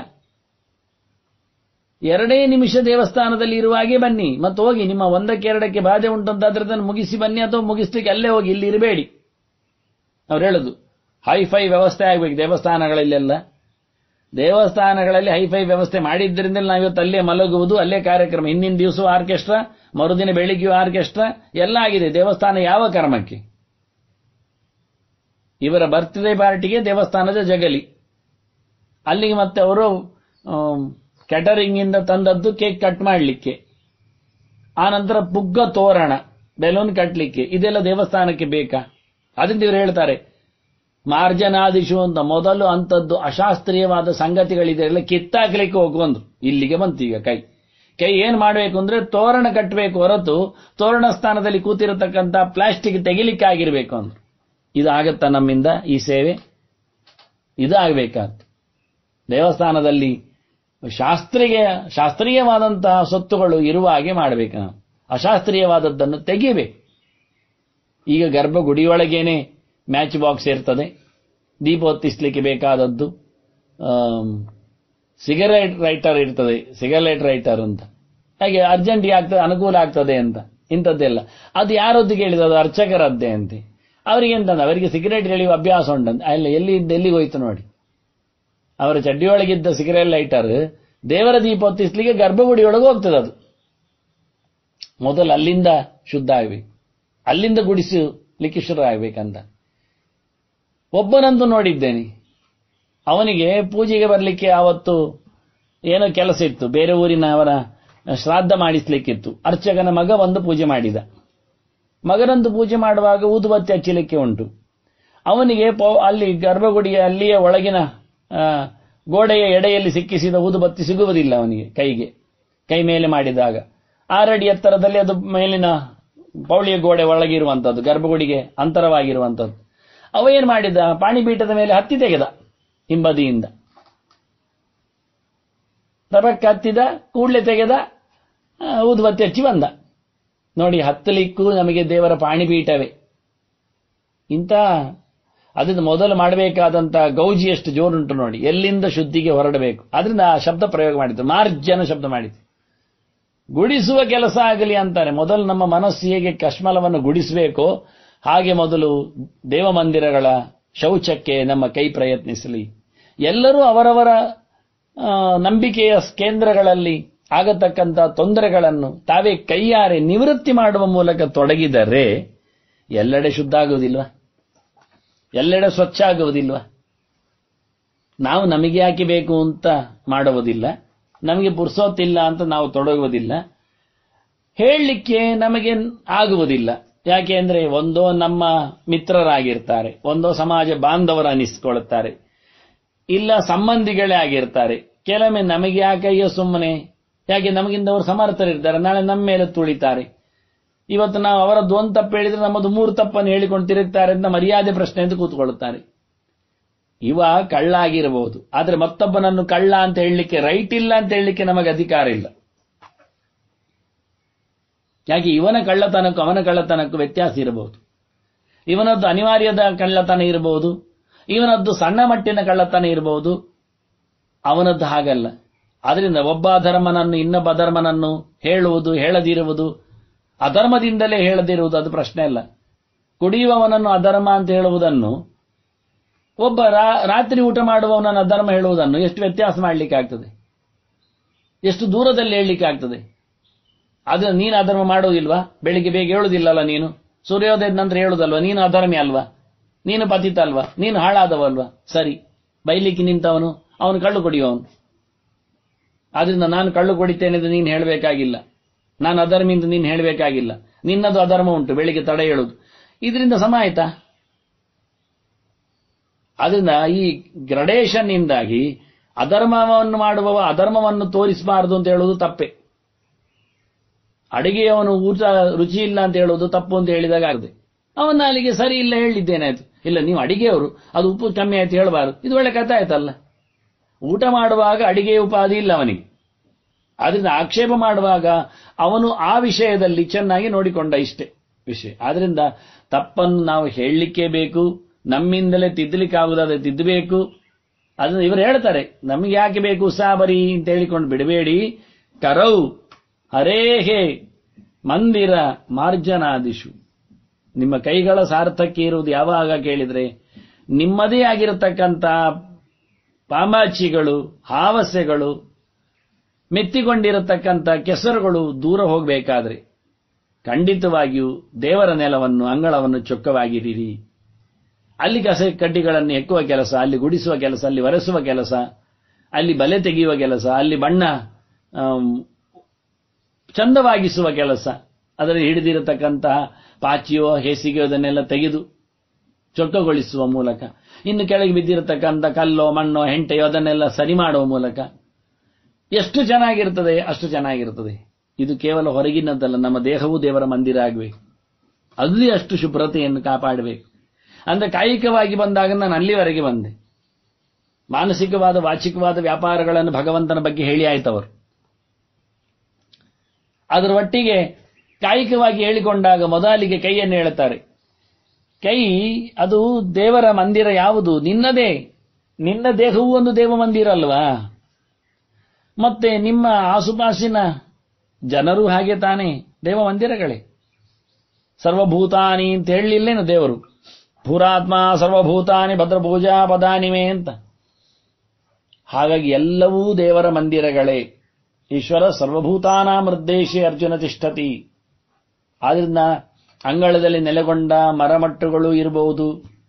ಎರಡೇ ನಿಮಿಷ ದೇವಸ್ಥಾನದಲ್ಲಿ ಇರುವಾಗೆ ಬನ್ನಿ ಮತ್ತು ಹೋಗಿ ನಿಮ್ಮ ಒಂದಕ್ಕೆ ಎರಡಕ್ಕೆ ಬಾಧೆ ಉಂಟಂತಾದ್ರೆ ಅದನ್ನು ಮುಗಿಸಿ ಬನ್ನಿ ಅಥವಾ ಮುಗಿಸ್ಲಿಕ್ಕೆ ಅಲ್ಲೇ ಹೋಗಿ ಇಲ್ಲಿ ಇರಬೇಡಿ ಅವ್ರು ಹೇಳುದು ಹೈಫೈ ವ್ಯವಸ್ಥೆ ಆಗಬೇಕು ದೇವಸ್ಥಾನಗಳಲ್ಲೆಲ್ಲ ದೇವಸ್ಥಾನಗಳಲ್ಲಿ ಹೈಫೈ ವ್ಯವಸ್ಥೆ ಮಾಡಿದ್ದರಿಂದ ನಾವಿವತ್ತು ಅಲ್ಲೇ ಮಲಗುವುದು ಅಲ್ಲೇ ಕಾರ್ಯಕ್ರಮ ಹಿಂದಿನ ದಿವಸ ಆರ್ಕೆಸ್ಟ್ರಾ ಮರುದಿನ ಬೆಳಿಗ್ಗೆಯೂ ಆರ್ಕೆಸ್ಟ್ರಾ ಎಲ್ಲ ಆಗಿದೆ ದೇವಸ್ಥಾನ ಯಾವ ಕರ್ಮಕ್ಕೆ ಇವರ ಬರ್ತ್ಡೇ ಪಾರ್ಟಿಗೆ ದೇವಸ್ಥಾನದ ಜಗಲಿ ಅಲ್ಲಿಗೆ ಮತ್ತೆ ಅವರು ಕ್ಯಾಟರಿಂಗ್ ಇಂದ ತಂದದ್ದು ಕೇಕ್ ಕಟ್ ಮಾಡಲಿಕ್ಕೆ ಆನಂತರ ಪುಗ್ಗ ತೋರಣ ಬೆಲೂನ್ ಕಟ್ಟಲಿಕ್ಕೆ ಇದೆಲ್ಲ ದೇವಸ್ಥಾನಕ್ಕೆ ಬೇಕಾ ಅದರಿಂದ ಇವರು ಹೇಳ್ತಾರೆ ಮಾರ್ಜನಾದಿಶು ಅಂತ ಮೊದಲು ಅಂತದ್ದು ಅಶಾಸ್ತ್ರೀಯವಾದ ಸಂಗತಿಗಳಿದೆ ಎಲ್ಲ ಕಿತ್ತಾಕ್ಲಿಕ್ಕೆ ಹೋಗುವಂದ್ರು ಇಲ್ಲಿಗೆ ಬಂತು ಈಗ ಕೈ ಕೈ ಏನ್ ಮಾಡಬೇಕು ಅಂದ್ರೆ ತೋರಣ ಕಟ್ಟಬೇಕು ಹೊರತು ತೋರಣ ಸ್ಥಾನದಲ್ಲಿ ಕೂತಿರತಕ್ಕಂತ ಪ್ಲಾಸ್ಟಿಕ್ ತೆಗಿಲಿಕ್ಕೆ ಆಗಿರ್ಬೇಕು ಅಂದ್ರು ಇದಾಗತ್ತ ನಮ್ಮಿಂದ ಈ ಸೇವೆ ಇದು ಆಗ್ಬೇಕಾದ ದೇವಸ್ಥಾನದಲ್ಲಿ ಶಾಸ್ತ್ರೀಯ ಶಾಸ್ತ್ರೀಯವಾದಂತಹ ಸೊತ್ತುಗಳು ಇರುವ ಹಾಗೆ ಮಾಡಬೇಕು ನಾವು ಅಶಾಸ್ತ್ರೀಯವಾದದ್ದನ್ನು ತೆಗಿಬೇಕು ಈಗ ಗರ್ಭಗುಡಿಯೊಳಗೇನೆ ಮ್ಯಾಚ್ ಬಾಕ್ಸ್ ಇರ್ತದೆ ದೀಪ ಹೊತ್ತಿಸ್ಲಿಕ್ಕೆ ಬೇಕಾದದ್ದು ಸಿಗರೇಟ್ ರೈಟರ್ ಇರ್ತದೆ ಸಿಗರೇಟ್ ರೈಟರ್ ಅಂತ ಹಾಗೆ ಅರ್ಜೆಂಟಿಗೆ ಆಗ್ತದೆ ಅನುಕೂಲ ಆಗ್ತದೆ ಅಂತ ಇಂಥದ್ದೆಲ್ಲ ಅದು ಯಾರದ್ದು ಕೇಳಿದ ಅದು ಅರ್ಚಕರದ್ದೇ ಅಂತೆ ಅವರಿಗೆ ಎಂತಂದ ಅವರಿಗೆ ಸಿಗರೇಟ್ ಎಳೆಯುವ ಅಭ್ಯಾಸ ಉಂಟಂತ ಅಲ್ಲ ಎಲ್ಲಿ ಇದ್ದ ಎಲ್ಲಿಗೆ ಹೋಯ್ತು ನೋಡಿ ಅವರ ಚಡ್ಡಿಯೊಳಗಿದ್ದ ಸಿಗರೇಟ್ ಲೈಟರ್ ದೇವರ ದೀಪ ಹೊತ್ತಿಸ್ಲಿಕ್ಕೆ ಗರ್ಭಗುಡಿಯೊಳಗೆ ಹೋಗ್ತದೆ ಅದು ಮೊದಲು ಅಲ್ಲಿಂದ ಶುದ್ಧ ಆಗ್ಬೇಕು ಅಲ್ಲಿಂದ ಗುಡಿಸಲಿಕ್ಕೆ ಶುರು ಆಗ್ಬೇಕಂತ ಒಬ್ಬನಂತೂ ನೋಡಿದ್ದೇನೆ ಅವನಿಗೆ ಪೂಜೆಗೆ ಬರಲಿಕ್ಕೆ ಆವತ್ತು ಏನೋ ಕೆಲಸ ಇತ್ತು ಬೇರೆ ಊರಿನ ಅವರ ಶ್ರಾದ್ದ ಮಾಡಿಸ್ಲಿಕ್ಕಿತ್ತು ಅರ್ಚಕನ ಮಗ ಬಂದು ಪೂಜೆ ಮಾಡಿದ ಮಗನಂದು ಪೂಜೆ ಮಾಡುವಾಗ ಊದುಬತ್ತಿ ಹಚ್ಚಲಿಕ್ಕೆ ಉಂಟು ಅವನಿಗೆ ಅಲ್ಲಿ ಗರ್ಭಗುಡಿಯ ಅಲ್ಲಿಯ ಒಳಗಿನ ಗೋಡೆಯ ಎಡೆಯಲ್ಲಿ ಸಿಕ್ಕಿಸಿದ ಊದುಬತ್ತಿ ಸಿಗುವುದಿಲ್ಲ ಅವನಿಗೆ ಕೈಗೆ ಕೈ ಮೇಲೆ ಮಾಡಿದಾಗ ಆರಡಿ ಎತ್ತರದಲ್ಲಿ ಅದು ಮೇಲಿನ ಪೌಳಿಯ ಗೋಡೆ ಒಳಗಿರುವಂತದ್ದು ಗರ್ಭಗುಡಿಗೆ ಅಂತರವಾಗಿರುವಂತದ್ದು ಅವ ಏನ್ ಮಾಡಿದ ಪಾಣಿಪೀಠದ ಮೇಲೆ ಹತ್ತಿ ತೆಗೆದ ಹಿಂಬದಿಯಿಂದ ತಬಕ್ಕೆ ಹತ್ತಿದ ಕೂಡ್ಲೆ ತೆಗೆದ ಊದುಬತ್ತಿ ಹಚ್ಚಿ ಬಂದ ನೋಡಿ ಹತ್ತಲಿಕ್ಕೂ ನಮಗೆ ದೇವರ ಪಾಣಿಪೀಠವೇ ಇಂಥ ಅದರಿಂದ ಮೊದಲು ಮಾಡಬೇಕಾದಂತ ಗೌಜಿಯಷ್ಟು ಜೋರುಂಟು ನೋಡಿ ಎಲ್ಲಿಂದ ಶುದ್ಧಿಗೆ ಹೊರಡಬೇಕು ಅದರಿಂದ ಆ ಶಬ್ದ ಪ್ರಯೋಗ ಮಾಡಿದ್ರು ಮಾರ್ಜನ ಶಬ್ದ ಮಾಡಿದ್ರು ಗುಡಿಸುವ ಕೆಲಸ ಆಗಲಿ ಅಂತಾರೆ ಮೊದಲು ನಮ್ಮ ಮನಸ್ಸು ಹೇಗೆ ಕಶ್ಮಲವನ್ನು ಗುಡಿಸಬೇಕೋ ಹಾಗೆ ಮೊದಲು ದೇವಮಂದಿರಗಳ ಶೌಚಕ್ಕೆ ನಮ್ಮ ಕೈ ಪ್ರಯತ್ನಿಸಲಿ ಎಲ್ಲರೂ ಅವರವರ ನಂಬಿಕೆಯ ಕೇಂದ್ರಗಳಲ್ಲಿ ಆಗತಕ್ಕಂಥ ತೊಂದರೆಗಳನ್ನು ತಾವೇ ಕೈಯಾರೆ ನಿವೃತ್ತಿ ಮಾಡುವ ಮೂಲಕ ತೊಡಗಿದರೆ ಎಲ್ಲೆಡೆ ಶುದ್ಧ ಆಗುವುದಿಲ್ವಾ ಎಲ್ಲೆಡೆ ಸ್ವಚ್ಛ ಆಗುವುದಿಲ್ವಾ ನಾವು ನಮಗೆ ಯಾಕೆ ಬೇಕು ಅಂತ ಮಾಡುವುದಿಲ್ಲ ನಮಗೆ ಪುರ್ಸೋತಿಲ್ಲ ಅಂತ ನಾವು ತೊಡಗುವುದಿಲ್ಲ ಹೇಳಲಿಕ್ಕೆ ನಮಗೆ ಆಗುವುದಿಲ್ಲ ಯಾಕೆ ಅಂದ್ರೆ ಒಂದೋ ನಮ್ಮ ಮಿತ್ರರಾಗಿರ್ತಾರೆ ಒಂದೋ ಸಮಾಜ ಬಾಂಧವರ ಅನಿಸ್ಕೊಳ್ತಾರೆ ಇಲ್ಲ ಸಂಬಂಧಿಗಳೇ ಆಗಿರ್ತಾರೆ ಕೆಲವೊಮ್ಮೆ ನಮಗೆ ಯಾಕೆ ಅಯ್ಯೋ ಸುಮ್ಮನೆ ಯಾಕೆ ನಮಗಿಂದ ಅವರು ಸಮರ್ಥರಿರ್ತಾರೆ ನಾಳೆ ನಮ್ಮ ಮೇಲೆ ತುಳಿತಾರೆ ಇವತ್ತು ನಾವು ಅವರದ್ದು ಒಂದು ತಪ್ಪು ಹೇಳಿದ್ರೆ ನಮ್ಮದು ಮೂರು ತಪ್ಪನ್ನು ಹೇಳಿಕೊಂಡು ತಿರುಗ್ತಾರೆ ಅಂತ ಮರ್ಯಾದೆ ಪ್ರಶ್ನೆ ಅಂತ ಕೂತ್ಕೊಳ್ಳುತ್ತಾರೆ ಇವ ಕಳ್ಳ ಆಗಿರಬಹುದು ಆದ್ರೆ ಮತ್ತೊಬ್ಬನನ್ನು ಕಳ್ಳ ಅಂತ ಹೇಳಲಿಕ್ಕೆ ರೈಟ್ ಇಲ್ಲ ಅಂತ ಹೇಳಲಿಕ್ಕೆ ನಮಗೆ ಅಧಿಕಾರ ಇಲ್ಲ ಯಾಕೆ ಇವನ ಕಳ್ಳತನಕ್ಕೂ ಅವನ ಕಳ್ಳತನಕ್ಕೂ ವ್ಯತ್ಯಾಸ ಇರಬಹುದು ಇವನದ್ದು ಅನಿವಾರ್ಯದ ಕಳ್ಳತನ ಇರಬಹುದು ಇವನದ್ದು ಸಣ್ಣ ಮಟ್ಟಿನ ಕಳ್ಳತನ ಇರಬಹುದು ಅವನದ್ದು ಹಾಗಲ್ಲ ಅದರಿಂದ ಒಬ್ಬ ಅಧರ್ಮನನ್ನು ಇನ್ನೊಬ್ಬ ಅಧರ್ಮನನ್ನು ಹೇಳುವುದು ಹೇಳದಿರುವುದು ಅಧರ್ಮದಿಂದಲೇ ಹೇಳದಿರುವುದು ಅದು ಪ್ರಶ್ನೆ ಅಲ್ಲ ಕುಡಿಯುವವನನ್ನು ಅಧರ್ಮ ಅಂತ ಹೇಳುವುದನ್ನು ಒಬ್ಬ ರಾತ್ರಿ ಊಟ ಮಾಡುವವನನ್ನು ಅಧರ್ಮ ಹೇಳುವುದನ್ನು ಎಷ್ಟು ವ್ಯತ್ಯಾಸ ಮಾಡಲಿಕ್ಕೆ ಆಗ್ತದೆ ಎಷ್ಟು ದೂರದಲ್ಲಿ ಹೇಳಲಿಕ್ಕೆ ಆಗ್ತದೆ ಅದು ನೀನು ಅಧರ್ಮ ಮಾಡುವುದಿಲ್ವಾ ಬೆಳಿಗ್ಗೆ ಬೇಗ ಹೇಳುವುದಿಲ್ಲಲ್ಲ ನೀನು ಸೂರ್ಯೋದಯದ ನಂತರ ಹೇಳುವುದಲ್ವಾ ನೀನು ಅಧರ್ಮಿ ಅಲ್ವಾ ನೀನು ಪತಿತ ಅಲ್ವಾ ನೀನು ಹಾಳಾದವಲ್ವಾ ಸರಿ ಬೈಲಿಕ್ಕೆ ನಿಂತವನು ಅವನು ಕಳ್ಳು ಕುಡಿಯುವವನು ಆದ್ರಿಂದ ನಾನು ಕಳ್ಳು ಕುಡಿತೇನೆ ಎಂದು ನೀನು ಹೇಳಬೇಕಾಗಿಲ್ಲ ನಾನು ಅಧರ್ಮಿ ಎಂದು ನೀನು ಹೇಳಬೇಕಾಗಿಲ್ಲ ನಿನ್ನದು ಅಧರ್ಮ ಉಂಟು ಬೆಳಿಗ್ಗೆ ತಡೆ ಹೇಳುದು ಇದರಿಂದ ಸಮ ಆಯ್ತಾ ಆದ್ರಿಂದ ಈ ಗ್ರಡೇಷನ್ ಇಂದಾಗಿ ಅಧರ್ಮವನ್ನು ಮಾಡುವವ ಅಧರ್ಮವನ್ನು ತೋರಿಸಬಾರದು ಅಂತ ಹೇಳುವುದು ತಪ್ಪೆ ಅಡಿಗೆಯವನು ಊಟ ರುಚಿ ಇಲ್ಲ ಅಂತ ಹೇಳುವುದು ತಪ್ಪು ಅಂತ ಹೇಳಿದಾಗ ಆಗದೆ ಅವನ ಅಲ್ಲಿಗೆ ಸರಿ ಇಲ್ಲ ಹೇಳಿದ್ದೇನಾಯ್ತು ಇಲ್ಲ ನೀವು ಅಡಿಗೆಯವರು ಅದು ಉಪ್ಪು ಕಮ್ಮಿ ಆಯ್ತು ಹೇಳಬಾರದು ಇದು ಒಳ್ಳೆ ಕಥೆ ಆಯ್ತಲ್ಲ ಊಟ ಮಾಡುವಾಗ ಅಡಿಗೆ ಉಪಾಧಿ ಇಲ್ಲ ಅವನಿಗೆ ಆದ್ರಿಂದ ಆಕ್ಷೇಪ ಮಾಡುವಾಗ ಅವನು ಆ ವಿಷಯದಲ್ಲಿ ಚೆನ್ನಾಗಿ ನೋಡಿಕೊಂಡ ಇಷ್ಟೇ ವಿಷಯ ಆದ್ರಿಂದ ತಪ್ಪನ್ನು ನಾವು ಹೇಳಲಿಕ್ಕೆ ಬೇಕು ನಮ್ಮಿಂದಲೇ ತಿದ್ದಲಿಕ್ಕಾಗುದಾದ್ರೆ ತಿದ್ದಬೇಕು ಅದನ್ನ ಇವರು ಹೇಳ್ತಾರೆ ನಮಗೆ ಯಾಕೆ ಬೇಕು ಸಾಬರಿ ಅಂತ ಹೇಳಿಕೊಂಡು ಬಿಡಬೇಡಿ ಕರೌ ಹರೇಹೇ ಮಂದಿರ ಮಾರ್ಜನಾದಿಶು ನಿಮ್ಮ ಕೈಗಳ ಸಾರ್ಥಕ್ಯ ಇರುವುದು ಯಾವಾಗ ಕೇಳಿದ್ರೆ ನಿಮ್ಮದೇ ಆಗಿರತಕ್ಕಂಥ ಪಾಂಬಾಚಿಗಳು ಹಾವಸೆಗಳು ಮೆತ್ತಿಕೊಂಡಿರತಕ್ಕಂಥ ಕೆಸರುಗಳು ದೂರ ಹೋಗಬೇಕಾದ್ರೆ ಖಂಡಿತವಾಗಿಯೂ ದೇವರ ನೆಲವನ್ನು ಅಂಗಳವನ್ನು ಚೊಕ್ಕವಾಗಿರಿರಿ ಅಲ್ಲಿ ಕಸ ಕಡ್ಡಿಗಳನ್ನು ಎಕ್ಕುವ ಕೆಲಸ ಅಲ್ಲಿ ಗುಡಿಸುವ ಕೆಲಸ ಅಲ್ಲಿ ಒರೆಸುವ ಕೆಲಸ ಅಲ್ಲಿ ಬಲೆ ತೆಗೆಯುವ ಕೆಲಸ ಅಲ್ಲಿ ಬಣ್ಣ ಆಮ್, ಚಂದವಾಗಿಸುವ ಕೆಲಸ ಅದರಲ್ಲಿ ಹಿಡಿದಿರತಕ್ಕಂತಹ ಪಾಚಿಯೋ ಹೇಸಿಗೆಯೋ ಅದನ್ನೆಲ್ಲ ತೆಗೆದು ಚೊಕ್ಕಗೊಳಿಸುವ ಮೂಲಕ ಇನ್ನು ಕೆಳಗೆ ಬಿದ್ದಿರತಕ್ಕಂಥ ಕಲ್ಲೋ ಮಣ್ಣೋ ಹೆಂಟೆಯೋ ಅದನ್ನೆಲ್ಲ ಸರಿ ಮಾಡುವ ಮೂಲಕ ಎಷ್ಟು ಚೆನ್ನಾಗಿರ್ತದೆ ಅಷ್ಟು ಚೆನ್ನಾಗಿರ್ತದೆ ಇದು ಕೇವಲ ಹೊರಗಿನದ್ದಲ್ಲ ನಮ್ಮ ದೇಹವೂ ದೇವರ ಮಂದಿರ ಆಗಬೇಕು ಅಲ್ಲಿ ಅಷ್ಟು ಶುಭ್ರತೆಯನ್ನು ಕಾಪಾಡಬೇಕು ಅಂದ್ರೆ ಕಾಯಿಕವಾಗಿ ಬಂದಾಗ ನಾನು ಅಲ್ಲಿವರೆಗೆ ಬಂದೆ ಮಾನಸಿಕವಾದ ವಾಚಿಕವಾದ ವ್ಯಾಪಾರಗಳನ್ನು ಭಗವಂತನ ಬಗ್ಗೆ ಹೇಳಿ ಆಯ್ತವರು ಅದರ ಒಟ್ಟಿಗೆ ಕಾಯಿಕವಾಗಿ ಹೇಳಿಕೊಂಡಾಗ ಮೊದಲಿಗೆ ಕೈಯನ್ನು ಹೇಳ್ತಾರೆ ಕೈ ಅದು ದೇವರ ಮಂದಿರ ಯಾವುದು ನಿನ್ನದೇ ನಿನ್ನ ದೇಹವೂ ಒಂದು ದೇವ ಮಂದಿರ ಅಲ್ವಾ ಮತ್ತೆ ನಿಮ್ಮ ಆಸುಪಾಸಿನ ಜನರು ಹಾಗೆ ತಾನೇ ದೇವ ಮಂದಿರಗಳೇ ಸರ್ವಭೂತಾನಿ ಅಂತ ಹೇಳಲಿಲ್ಲೇನು ದೇವರು ಭೂರಾತ್ಮ ಸರ್ವಭೂತಾನಿ ಭದ್ರಭೂಜಾ ಪದಾನಿಮೆ ಅಂತ ಹಾಗಾಗಿ ಎಲ್ಲವೂ ದೇವರ ಮಂದಿರಗಳೇ ಈಶ್ವರ ಸರ್ವಭೂತಾನಾಂ ಹೃದ್ದೇಶಿ ಅರ್ಜುನ ತಿಷ್ಠತಿ ಆದ್ರಿಂದ ಅಂಗಳದಲ್ಲಿ ನೆಲೆಗೊಂಡ ಮರಮಟ್ಟುಗಳು ಇರಬಹುದು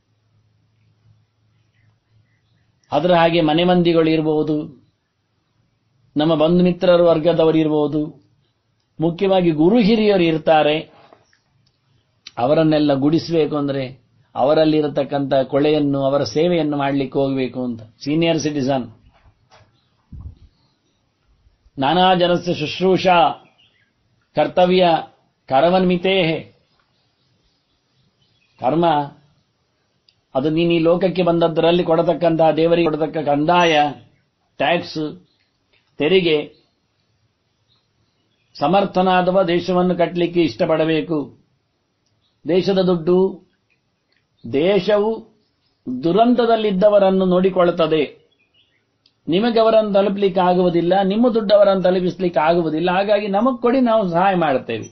ಅದರ ಹಾಗೆ ಮನೆ ಮಂದಿಗಳು ಇರಬಹುದು ನಮ್ಮ ಬಂಧು ಮಿತ್ರರು ವರ್ಗದವರು ಇರಬಹುದು ಮುಖ್ಯವಾಗಿ ಗುರು ಹಿರಿಯರು ಇರ್ತಾರೆ ಅವರನ್ನೆಲ್ಲ ಗುಡಿಸಬೇಕು ಅಂದ್ರೆ ಅವರಲ್ಲಿರತಕ್ಕಂಥ ಕೊಳೆಯನ್ನು ಅವರ ಸೇವೆಯನ್ನು ಮಾಡಲಿಕ್ಕೆ ಹೋಗಬೇಕು ಅಂತ ಸೀನಿಯರ್ ಸಿಟಿಸನ್ ನಾನಾ ಜನಸ್ಯ ಶುಶ್ರೂಷಾ ಕರ್ತವ್ಯ ಕರವನ್ಮಿತೇ ಕರ್ಮ ಅದು ನೀನು ಈ ಲೋಕಕ್ಕೆ ಬಂದದ್ದರಲ್ಲಿ ಕೊಡತಕ್ಕಂತಹ ದೇವರಿಗೆ ಕೊಡತಕ್ಕ ಕಂದಾಯ ಟ್ಯಾಕ್ಸ್ ತೆರಿಗೆ ಸಮರ್ಥನಾದವ ದೇಶವನ್ನು ಕಟ್ಟಲಿಕ್ಕೆ ಇಷ್ಟಪಡಬೇಕು ದೇಶದ ದುಡ್ಡು ದೇಶವು ದುರಂತದಲ್ಲಿದ್ದವರನ್ನು ನೋಡಿಕೊಳ್ಳುತ್ತದೆ ನಿಮಗೆ ಅವರನ್ನು ತಲುಪಲಿಕ್ಕೆ ಆಗುವುದಿಲ್ಲ ನಿಮ್ಮ ದುಡ್ಡು ಅವರನ್ನು ತಲುಪಿಸಲಿಕ್ಕೆ ಆಗುವುದಿಲ್ಲ ಹಾಗಾಗಿ ನಮಗೆ ಕೊಡಿ ನಾವು ಸಹಾಯ ಮಾಡುತ್ತೇವೆ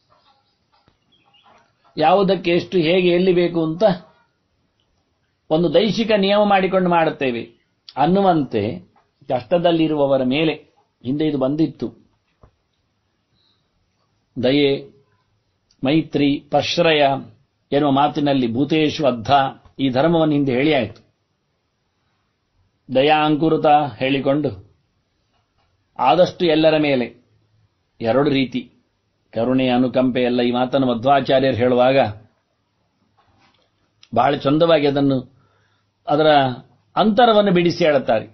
ಯಾವುದಕ್ಕೆ ಎಷ್ಟು ಹೇಗೆ ಎಲ್ಲಿ ಬೇಕು ಅಂತ ಒಂದು ದೈಶಿಕ ನಿಯಮ ಮಾಡಿಕೊಂಡು ಮಾಡುತ್ತೇವೆ ಅನ್ನುವಂತೆ ಕಷ್ಟದಲ್ಲಿರುವವರ ಮೇಲೆ ಹಿಂದೆ ಇದು ಬಂದಿತ್ತು ದಯೆ ಮೈತ್ರಿ ಪಶ್ರಯ ಎನ್ನುವ ಮಾತಿನಲ್ಲಿ ಭೂತೇಶು ಅದ್ಧ ಈ ಧರ್ಮವನ್ನು ಹಿಂದೆ ಹೇಳಿ ಆಯಿತು ದಯಾಂಕುರುತ ಹೇಳಿಕೊಂಡು ಆದಷ್ಟು ಎಲ್ಲರ ಮೇಲೆ ಎರಡು ರೀತಿ ಕರುಣೆ ಅನುಕಂಪೆ ಎಲ್ಲ ಈ ಮಾತನ್ನು ಮಧ್ವಾಚಾರ್ಯರು ಹೇಳುವಾಗ ಬಹಳ ಚಂದವಾಗಿ ಅದನ್ನು ಅದರ ಅಂತರವನ್ನು ಬಿಡಿಸಿ ಹೇಳುತ್ತಾರೆ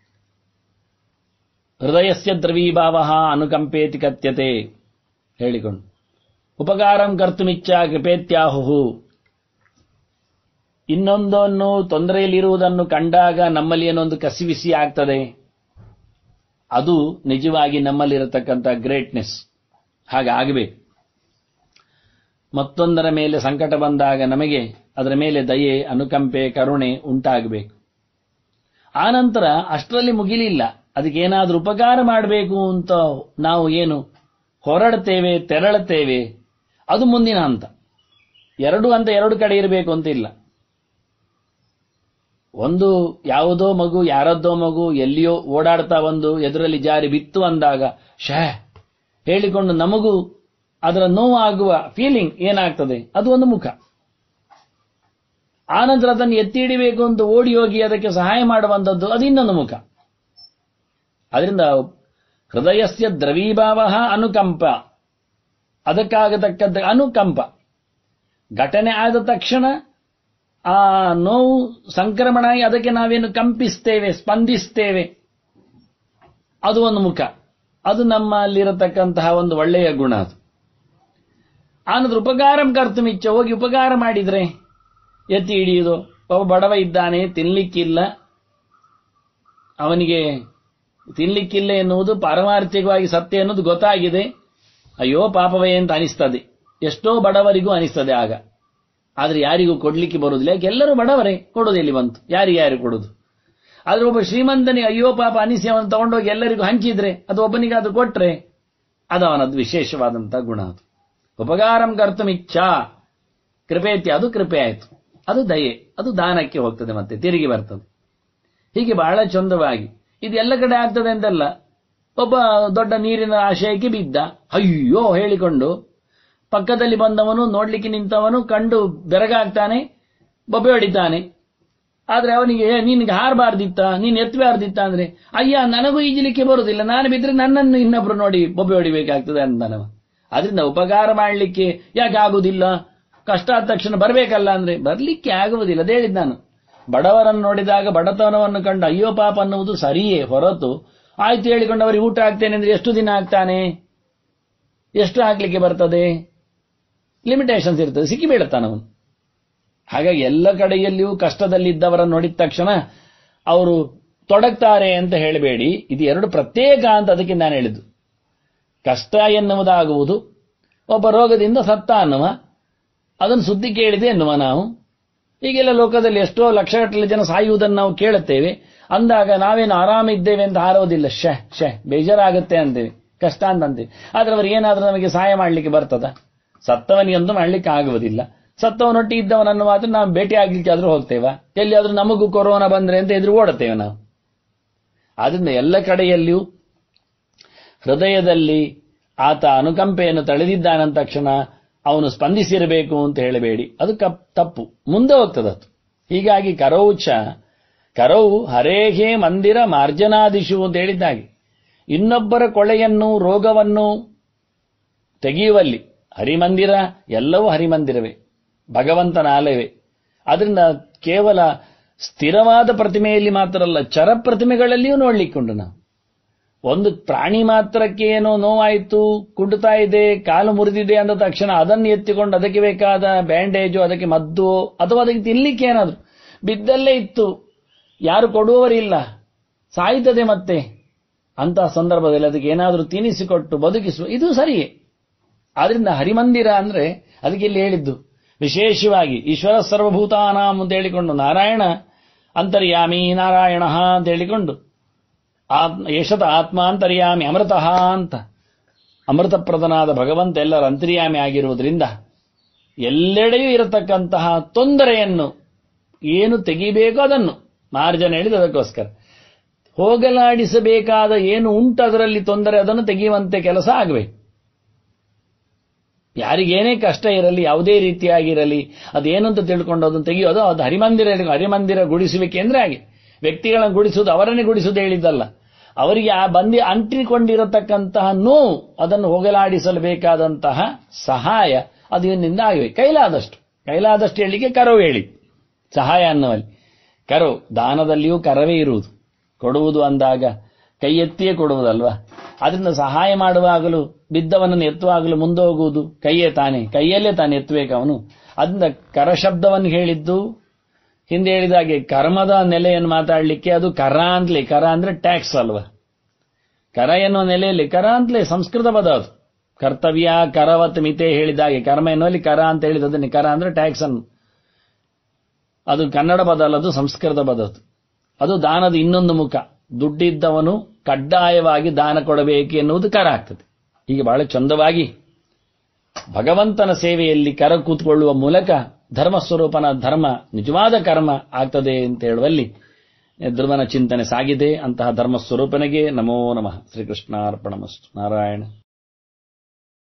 ಹೃದಯಸ್ಯ ದ್ರವೀಭಾವ ಅನುಕಂಪೇತಿ ಕಥ್ಯತೆ ಹೇಳಿಕೊಂಡು ಉಪಕಾರಂ ಕರ್ತುಮಿಚ್ಛ ಕೃಪೇತ್ಯಾಹು ಇನ್ನೊಂದನ್ನು ತೊಂದರೆಯಲ್ಲಿರುವುದನ್ನು ಕಂಡಾಗ ನಮ್ಮಲ್ಲಿ ಏನೊಂದು ಕಸಿವಿಸಿ ಆಗ್ತದೆ ಅದು ನಿಜವಾಗಿ ನಮ್ಮಲ್ಲಿರತಕ್ಕಂಥ ಗ್ರೇಟ್ನೆಸ್ ಹಾಗೆ ಆಗಬೇಕು ಮತ್ತೊಂದರ ಮೇಲೆ ಸಂಕಟ ಬಂದಾಗ ನಮಗೆ ಅದರ ಮೇಲೆ ದಯೆ ಅನುಕಂಪೆ ಕರುಣೆ ಉಂಟಾಗಬೇಕು ಆನಂತರ ಅಷ್ಟರಲ್ಲಿ ಮುಗಿಲಿಲ್ಲ ಅದಕ್ಕೇನಾದ್ರೂ ಉಪಕಾರ ಮಾಡಬೇಕು ಅಂತ ನಾವು ಏನು ಹೊರಡ್ತೇವೆ ತೆರಳುತ್ತೇವೆ ಅದು ಮುಂದಿನ ಹಂತ ಎರಡು ಅಂತ ಎರಡು ಕಡೆ ಇರಬೇಕು ಅಂತ ಇಲ್ಲ ಒಂದು ಯಾವುದೋ ಮಗು ಯಾರದ್ದೋ ಮಗು ಎಲ್ಲಿಯೋ ಓಡಾಡ್ತಾ ಒಂದು ಎದುರಲ್ಲಿ ಜಾರಿ ಬಿತ್ತು ಅಂದಾಗ ಶೇ ಹೇಳಿಕೊಂಡು ನಮಗೂ ಅದರ ನೋವು ಆಗುವ ಫೀಲಿಂಗ್ ಏನಾಗ್ತದೆ ಅದು ಒಂದು ಮುಖ ಆನಂತರ ಅದನ್ನು ಎತ್ತಿ ಹಿಡಿಬೇಕು ಅಂತ ಓಡಿ ಹೋಗಿ ಅದಕ್ಕೆ ಸಹಾಯ ಮಾಡುವಂಥದ್ದು ಅದು ಇನ್ನೊಂದು ಮುಖ ಅದರಿಂದ ಹೃದಯಸ್ಯ ದ್ರವೀಭಾವ ಅನುಕಂಪ ಅದಕ್ಕಾಗತಕ್ಕಂಥ ಅನುಕಂಪ ಘಟನೆ ಆದ ತಕ್ಷಣ ಆ ನೋವು ಸಂಕ್ರಮಣ ಆಗಿ ಅದಕ್ಕೆ ನಾವೇನು ಕಂಪಿಸ್ತೇವೆ ಸ್ಪಂದಿಸ್ತೇವೆ ಅದು ಒಂದು ಮುಖ ಅದು ನಮ್ಮಲ್ಲಿರತಕ್ಕಂತಹ ಒಂದು ಒಳ್ಳೆಯ ಗುಣ ಅದು ಆನಂತರ ಉಪಕಾರಂ ಕರ್ತುಮಿಚ್ಚ ಹೋಗಿ ಉಪಕಾರ ಮಾಡಿದ್ರೆ ಎತ್ತಿ ಹಿಡಿಯುವುದು ಒಬ್ಬ ಬಡವ ಇದ್ದಾನೆ ತಿನ್ಲಿಕ್ಕಿಲ್ಲ ಅವನಿಗೆ ತಿನ್ಲಿಕ್ಕಿಲ್ಲ ಎನ್ನುವುದು ಪಾರಮಾರ್ಥಿಕವಾಗಿ ಸತ್ಯ ಎನ್ನುವುದು ಗೊತ್ತಾಗಿದೆ ಅಯ್ಯೋ ಪಾಪವೇ ಅಂತ ಅನಿಸ್ತದೆ ಎಷ್ಟೋ ಬಡವರಿಗೂ ಅನಿಸ್ತದೆ ಆಗ ಆದ್ರೆ ಯಾರಿಗೂ ಕೊಡ್ಲಿಕ್ಕೆ ಬರುವುದಿಲ್ಲ ಯಾಕೆ ಎಲ್ಲರೂ ಬಡವರೇ ಕೊಡೋದು ಎಲ್ಲಿ ಬಂತು ಯಾರಿಗೆ ಯಾರು ಕೊಡುದು ಆದ್ರೆ ಒಬ್ಬ ಶ್ರೀಮಂತನಿಗೆ ಅಯ್ಯೋ ಪಾಪ ಅನಿಸಿ ಅವನು ತಗೊಂಡೋಗಿ ಎಲ್ಲರಿಗೂ ಹಂಚಿದ್ರೆ ಅದು ಒಬ್ಬನಿಗಾದ್ರೂ ಕೊಟ್ರೆ ಅದು ಅವನದ್ದು ವಿಶೇಷವಾದಂತಹ ಗುಣ ಅದು ಉಪಕಾರಂ ಕರ್ತಮಿಚ್ಛಾ ಕೃಪೇತಿ ಅದು ಕೃಪೆ ಆಯಿತು ಅದು ದಯೆ ಅದು ದಾನಕ್ಕೆ ಹೋಗ್ತದೆ ಮತ್ತೆ ತಿರುಗಿ ಬರ್ತದೆ ಹೀಗೆ ಬಹಳ ಚಂದವಾಗಿ ಇದು ಎಲ್ಲ ಕಡೆ ಆಗ್ತದೆ ಅಂತಲ್ಲ ಒಬ್ಬ ದೊಡ್ಡ ನೀರಿನ ಆಶಯಕ್ಕೆ ಬಿದ್ದ ಅಯ್ಯೋ ಹೇಳಿಕೊಂಡು ಪಕ್ಕದಲ್ಲಿ ಬಂದವನು ನೋಡ್ಲಿಕ್ಕೆ ನಿಂತವನು ಕಂಡು ಬೆರಗಾಗ್ತಾನೆ ಬೊಬ್ಬೆ ಹೊಡಿತಾನೆ ಆದ್ರೆ ಅವನಿಗೆ ನಿನ್ಗೆ ಹಾರಬಾರ್ದಿತ್ತ ನೀನ್ ಎತ್ತಬಾರ್ದಿತ್ತ ಅಂದ್ರೆ ಅಯ್ಯ ನನಗೂ ಈಜಲಿಕ್ಕೆ ಬರುದಿಲ್ಲ ನಾನು ಬಿದ್ರೆ ನನ್ನನ್ನು ಇನ್ನೊಬ್ರು ನೋಡಿ ಬೊಬ್ಬೆ ಹೊಡಿಬೇಕಾಗ್ತದೆ ಅಂತಾನವ ಅದರಿಂದ ಉಪಕಾರ ಮಾಡಲಿಕ್ಕೆ ಯಾಕೆ ಆಗುದಿಲ್ಲ ಕಷ್ಟ ಆದ ತಕ್ಷಣ ಬರಬೇಕಲ್ಲ ಅಂದ್ರೆ ಬರ್ಲಿಕ್ಕೆ ಆಗುವುದಿಲ್ಲ ಅದೇ ಹೇಳಿದ್ ನಾನು ಬಡವರನ್ನು ನೋಡಿದಾಗ ಬಡತನವನ್ನು ಕಂಡು ಅಯ್ಯೋ ಪಾಪ ಅನ್ನುವುದು ಸರಿಯೇ ಹೊರತು ಆಯ್ತು ಹೇಳಿಕೊಂಡು ಅವರಿಗೆ ಊಟ ಆಗ್ತೇನೆ ಅಂದ್ರೆ ಎಷ್ಟು ದಿನ ಆಗ್ತಾನೆ ಎಷ್ಟು ಹಾಕ್ಲಿಕ್ಕೆ ಬರ್ತದೆ ಲಿಮಿಟೇಷನ್ಸ್ ಇರ್ತದೆ ಸಿಕ್ಕಿ ಬೀಳುತ್ತಾನವನು ಹಾಗಾಗಿ ಎಲ್ಲ ಕಡೆಯಲ್ಲಿಯೂ ಕಷ್ಟದಲ್ಲಿದ್ದವರನ್ನು ನೋಡಿದ ತಕ್ಷಣ ಅವರು ತೊಡಗ್ತಾರೆ ಅಂತ ಹೇಳಬೇಡಿ ಇದು ಎರಡು ಪ್ರತ್ಯೇಕ ಅಂತ ಅದಕ್ಕೆ ನಾನು ಹೇಳಿದ್ದು ಕಷ್ಟ ಎನ್ನುವುದಾಗುವುದು ಒಬ್ಬ ರೋಗದಿಂದ ಸತ್ತ ಅನ್ನುವ ಅದನ್ನು ಸುದ್ದಿ ಕೇಳಿದೆ ಎನ್ನುವ ನಾವು ಈಗೆಲ್ಲ ಲೋಕದಲ್ಲಿ ಎಷ್ಟೋ ಲಕ್ಷಗಟ್ಟಲೆ ಜನ ಸಾಯುವುದನ್ನು ನಾವು ಕೇಳುತ್ತೇವೆ ಅಂದಾಗ ನಾವೇನು ಆರಾಮಿದ್ದೇವೆ ಅಂತ ಹಾರೋದಿಲ್ಲ ಶೆ ಶೆ ಬೇಜಾರಾಗುತ್ತೆ ಅಂತೇವೆ ಕಷ್ಟ ಅಂತ ಅಂತೀವಿ ಆದ್ರೆ ಅವ್ರು ಏನಾದ್ರೂ ನಮಗೆ ಸಹಾಯ ಮಾಡಲಿಕ್ಕೆ ಬರ್ತದ ಸತ್ತವನಿಗಂತೂ ಮಾಡ್ಲಿಕ್ಕೆ ಆಗುವುದಿಲ್ಲ ಸತ್ತವನೊಟ್ಟಿ ಇದ್ದವನನ್ನು ಮಾತ್ರ ನಾವು ಭೇಟಿ ಆಗ್ಲಿಕ್ಕೆ ಆದ್ರೂ ಹೋಗ್ತೇವ ಎಲ್ಲಿಯಾದ್ರೂ ನಮಗೂ ಕೊರೋನಾ ಬಂದ್ರೆ ಅಂತ ಎದುರು ಓಡುತ್ತೇವೆ ನಾವು ಆದ್ರಿಂದ ಎಲ್ಲ ಕಡೆಯಲ್ಲಿಯೂ ಹೃದಯದಲ್ಲಿ ಆತ ಅನುಕಂಪೆಯನ್ನು ತಳೆದಿದ್ದಾನಂದ ತಕ್ಷಣ ಅವನು ಸ್ಪಂದಿಸಿರಬೇಕು ಅಂತ ಹೇಳಬೇಡಿ ಅದು ಕಪ್ ತಪ್ಪು ಮುಂದೆ ಹೋಗ್ತದೆ ಅದು ಹೀಗಾಗಿ ಕರೌಚ ಕರವು ಹರೇಹೇ ಮಂದಿರ ಮಾರ್ಜನಾದಿಶು ಅಂತ ಹೇಳಿದ್ದಾಗೆ ಇನ್ನೊಬ್ಬರ ಕೊಳೆಯನ್ನು ರೋಗವನ್ನು ತೆಗೆಯುವಲ್ಲಿ ಹರಿಮಂದಿರ ಎಲ್ಲವೂ ಹರಿಮಂದಿರವೇ ಭಗವಂತನ ಆಲಯವೇ ಅದರಿಂದ ಕೇವಲ ಸ್ಥಿರವಾದ ಪ್ರತಿಮೆಯಲ್ಲಿ ಮಾತ್ರ ಅಲ್ಲ ಚರ ಪ್ರತಿಮೆಗಳಲ್ಲಿಯೂ ನೋಡ್ಲಿಕ್ಕುಂಟು ನಾವು ಒಂದು ಪ್ರಾಣಿ ಮಾತ್ರಕ್ಕೆ ಏನೋ ನೋವಾಯಿತು ಕುಡ್ತಾ ಇದೆ ಕಾಲು ಮುರಿದಿದೆ ಅಂದ ತಕ್ಷಣ ಅದನ್ನು ಎತ್ತಿಕೊಂಡು ಅದಕ್ಕೆ ಬೇಕಾದ ಬ್ಯಾಂಡೇಜು ಅದಕ್ಕೆ ಮದ್ದು ಅಥವಾ ಅದಕ್ಕೆ ತಿನ್ಲಿಕ್ಕೆ ಏನಾದ್ರು ಬಿದ್ದಲ್ಲೇ ಇತ್ತು ಯಾರು ಕೊಡುವವರಿಲ್ಲ ಸಾಯ್ತದೆ ಮತ್ತೆ ಅಂತಹ ಸಂದರ್ಭದಲ್ಲಿ ಅದಕ್ಕೆ ಏನಾದರೂ ತಿನಿಸಿಕೊಟ್ಟು ಬದುಕಿಸುವ ಇದು ಸರಿಯೇ ಆದ್ರಿಂದ ಹರಿಮಂದಿರ ಅಂದ್ರೆ ಅದಕ್ಕೆ ಇಲ್ಲಿ ಹೇಳಿದ್ದು ವಿಶೇಷವಾಗಿ ಈಶ್ವರ ಸರ್ವಭೂತಾನಾಂ ಅಂತ ಹೇಳಿಕೊಂಡು ನಾರಾಯಣ ಅಂತರ್ಯಾಮಿ ನಾರಾಯಣ ಅಂತ ಹೇಳಿಕೊಂಡು ಯಶತ ಆತ್ಮ ಅಂತರ್ಯಾಮಿ ಅಮೃತಃ ಅಂತ ಅಮೃತಪ್ರದನಾದ ಭಗವಂತ ಎಲ್ಲರ ಅಂತರ್ಯಾಮಿ ಆಗಿರುವುದರಿಂದ ಎಲ್ಲೆಡೆಯೂ ಇರತಕ್ಕಂತಹ ತೊಂದರೆಯನ್ನು ಏನು ತೆಗಿಬೇಕೋ ಅದನ್ನು ಮಾರ್ಜನ ಹೇಳಿದ ಅದಕ್ಕೋಸ್ಕರ ಹೋಗಲಾಡಿಸಬೇಕಾದ ಏನು ಉಂಟು ಅದರಲ್ಲಿ ತೊಂದರೆ ಅದನ್ನು ತೆಗೆಯುವಂತೆ ಕೆಲಸ ಆಗಬೇಕು ಯಾರಿಗೇನೇ ಕಷ್ಟ ಇರಲಿ ಯಾವುದೇ ರೀತಿಯಾಗಿರಲಿ ಅದೇನು ಅಂತ ತಿಳ್ಕೊಂಡು ಅದನ್ನು ತೆಗೆಯೋದು ಅದು ಹರಿಮಂದಿರ ಹರಿಮಂದಿರ ಗುಡಿಸುವಿಕೆ ಅಂದ್ರೆ ಹಾಗೆ ವ್ಯಕ್ತಿಗಳನ್ನು ಗುಡಿಸುವುದು ಅವರನ್ನೇ ಗುಡಿಸುವುದು ಹೇಳಿದ್ದಲ್ಲ ಅವರಿಗೆ ಆ ಬಂದಿ ಅಂಟಿಕೊಂಡಿರತಕ್ಕಂತಹ ನೋವು ಅದನ್ನು ಹೋಗಲಾಡಿಸಲು ಬೇಕಾದಂತಹ ಸಹಾಯ ಅದು ಇವನಿಂದ ಆಗಬೇಕು ಕೈಲಾದಷ್ಟು ಕೈಲಾದಷ್ಟು ಹೇಳಿಕೆ ಕರವು ಹೇಳಿ ಸಹಾಯ ಅನ್ನುವಲ್ಲಿ ಕರವು ದಾನದಲ್ಲಿಯೂ ಕರವೇ ಇರುವುದು ಕೊಡುವುದು ಅಂದಾಗ ಕೈ ಎತ್ತಿಯೇ ಕೊಡುವುದಲ್ವಾ ಅದರಿಂದ ಸಹಾಯ ಮಾಡುವಾಗಲೂ ಬಿದ್ದವನನ್ನು ಎತ್ತುವಾಗಲೂ ಮುಂದೆ ಹೋಗುವುದು ಕೈಯೇ ತಾನೆ ಕೈಯಲ್ಲೇ ತಾನೆ ಎತ್ತಬೇಕು ಅವನು ಅದರಿಂದ ಕರ ಶಬ್ದವನ್ನು ಹೇಳಿದ್ದು ಹಿಂದೆ ಹೇಳಿದಾಗೆ ಕರ್ಮದ ನೆಲೆಯನ್ನು ಮಾತಾಡಲಿಕ್ಕೆ ಅದು ಕರ ಅಂತಲೇ ಕರ ಅಂದ್ರೆ ಟ್ಯಾಕ್ಸ್ ಅಲ್ವಾ ಕರ ಎನ್ನುವ ನೆಲೆಯಲ್ಲಿ ಕರ ಅಂತಲೇ ಸಂಸ್ಕೃತ ಪದ ಅದು ಕರ್ತವ್ಯ ಕರವತ್ ಮಿತೆ ಹೇಳಿದಾಗೆ ಕರ್ಮ ಎನ್ನುವಲ್ಲಿ ಕರ ಅಂತ ಹೇಳಿದ ಅದನ್ನೇ ಕರ ಅಂದ್ರೆ ಟ್ಯಾಕ್ಸ್ ಅನ್ನು ಅದು ಕನ್ನಡ ಪದ ಅಲ್ಲ ಅದು ಸಂಸ್ಕೃತ ಪದ ಅದು ಅದು ದಾನದ ಇನ್ನೊಂದು ಮುಖ ದುಡ್ಡಿದ್ದವನು ಕಡ್ಡಾಯವಾಗಿ ದಾನ ಕೊಡಬೇಕು ಎನ್ನುವುದು ಕರ ಆಗ್ತದೆ ಹೀಗೆ ಬಹಳ ಚಂದವಾಗಿ ಭಗವಂತನ ಸೇವೆಯಲ್ಲಿ ಕರ ಕೂತ್ಕೊಳ್ಳುವ ಮೂಲಕ ಧರ್ಮ ಸ್ವರೂಪನ ಧರ್ಮ ನಿಜವಾದ ಕರ್ಮ ಆಗ್ತದೆ ಅಂತ ಹೇಳುವಲ್ಲಿ ಧ್ರುವನ ಚಿಂತನೆ ಸಾಗಿದೆ ಅಂತಹ ಧರ್ಮ ಸ್ವರೂಪನಿಗೆ ನಮೋ ನಮಃ ಶ್ರೀಕೃಷ್ಣಾರ್ಪಣಮಸ್ತು ನಾರಾಯಣ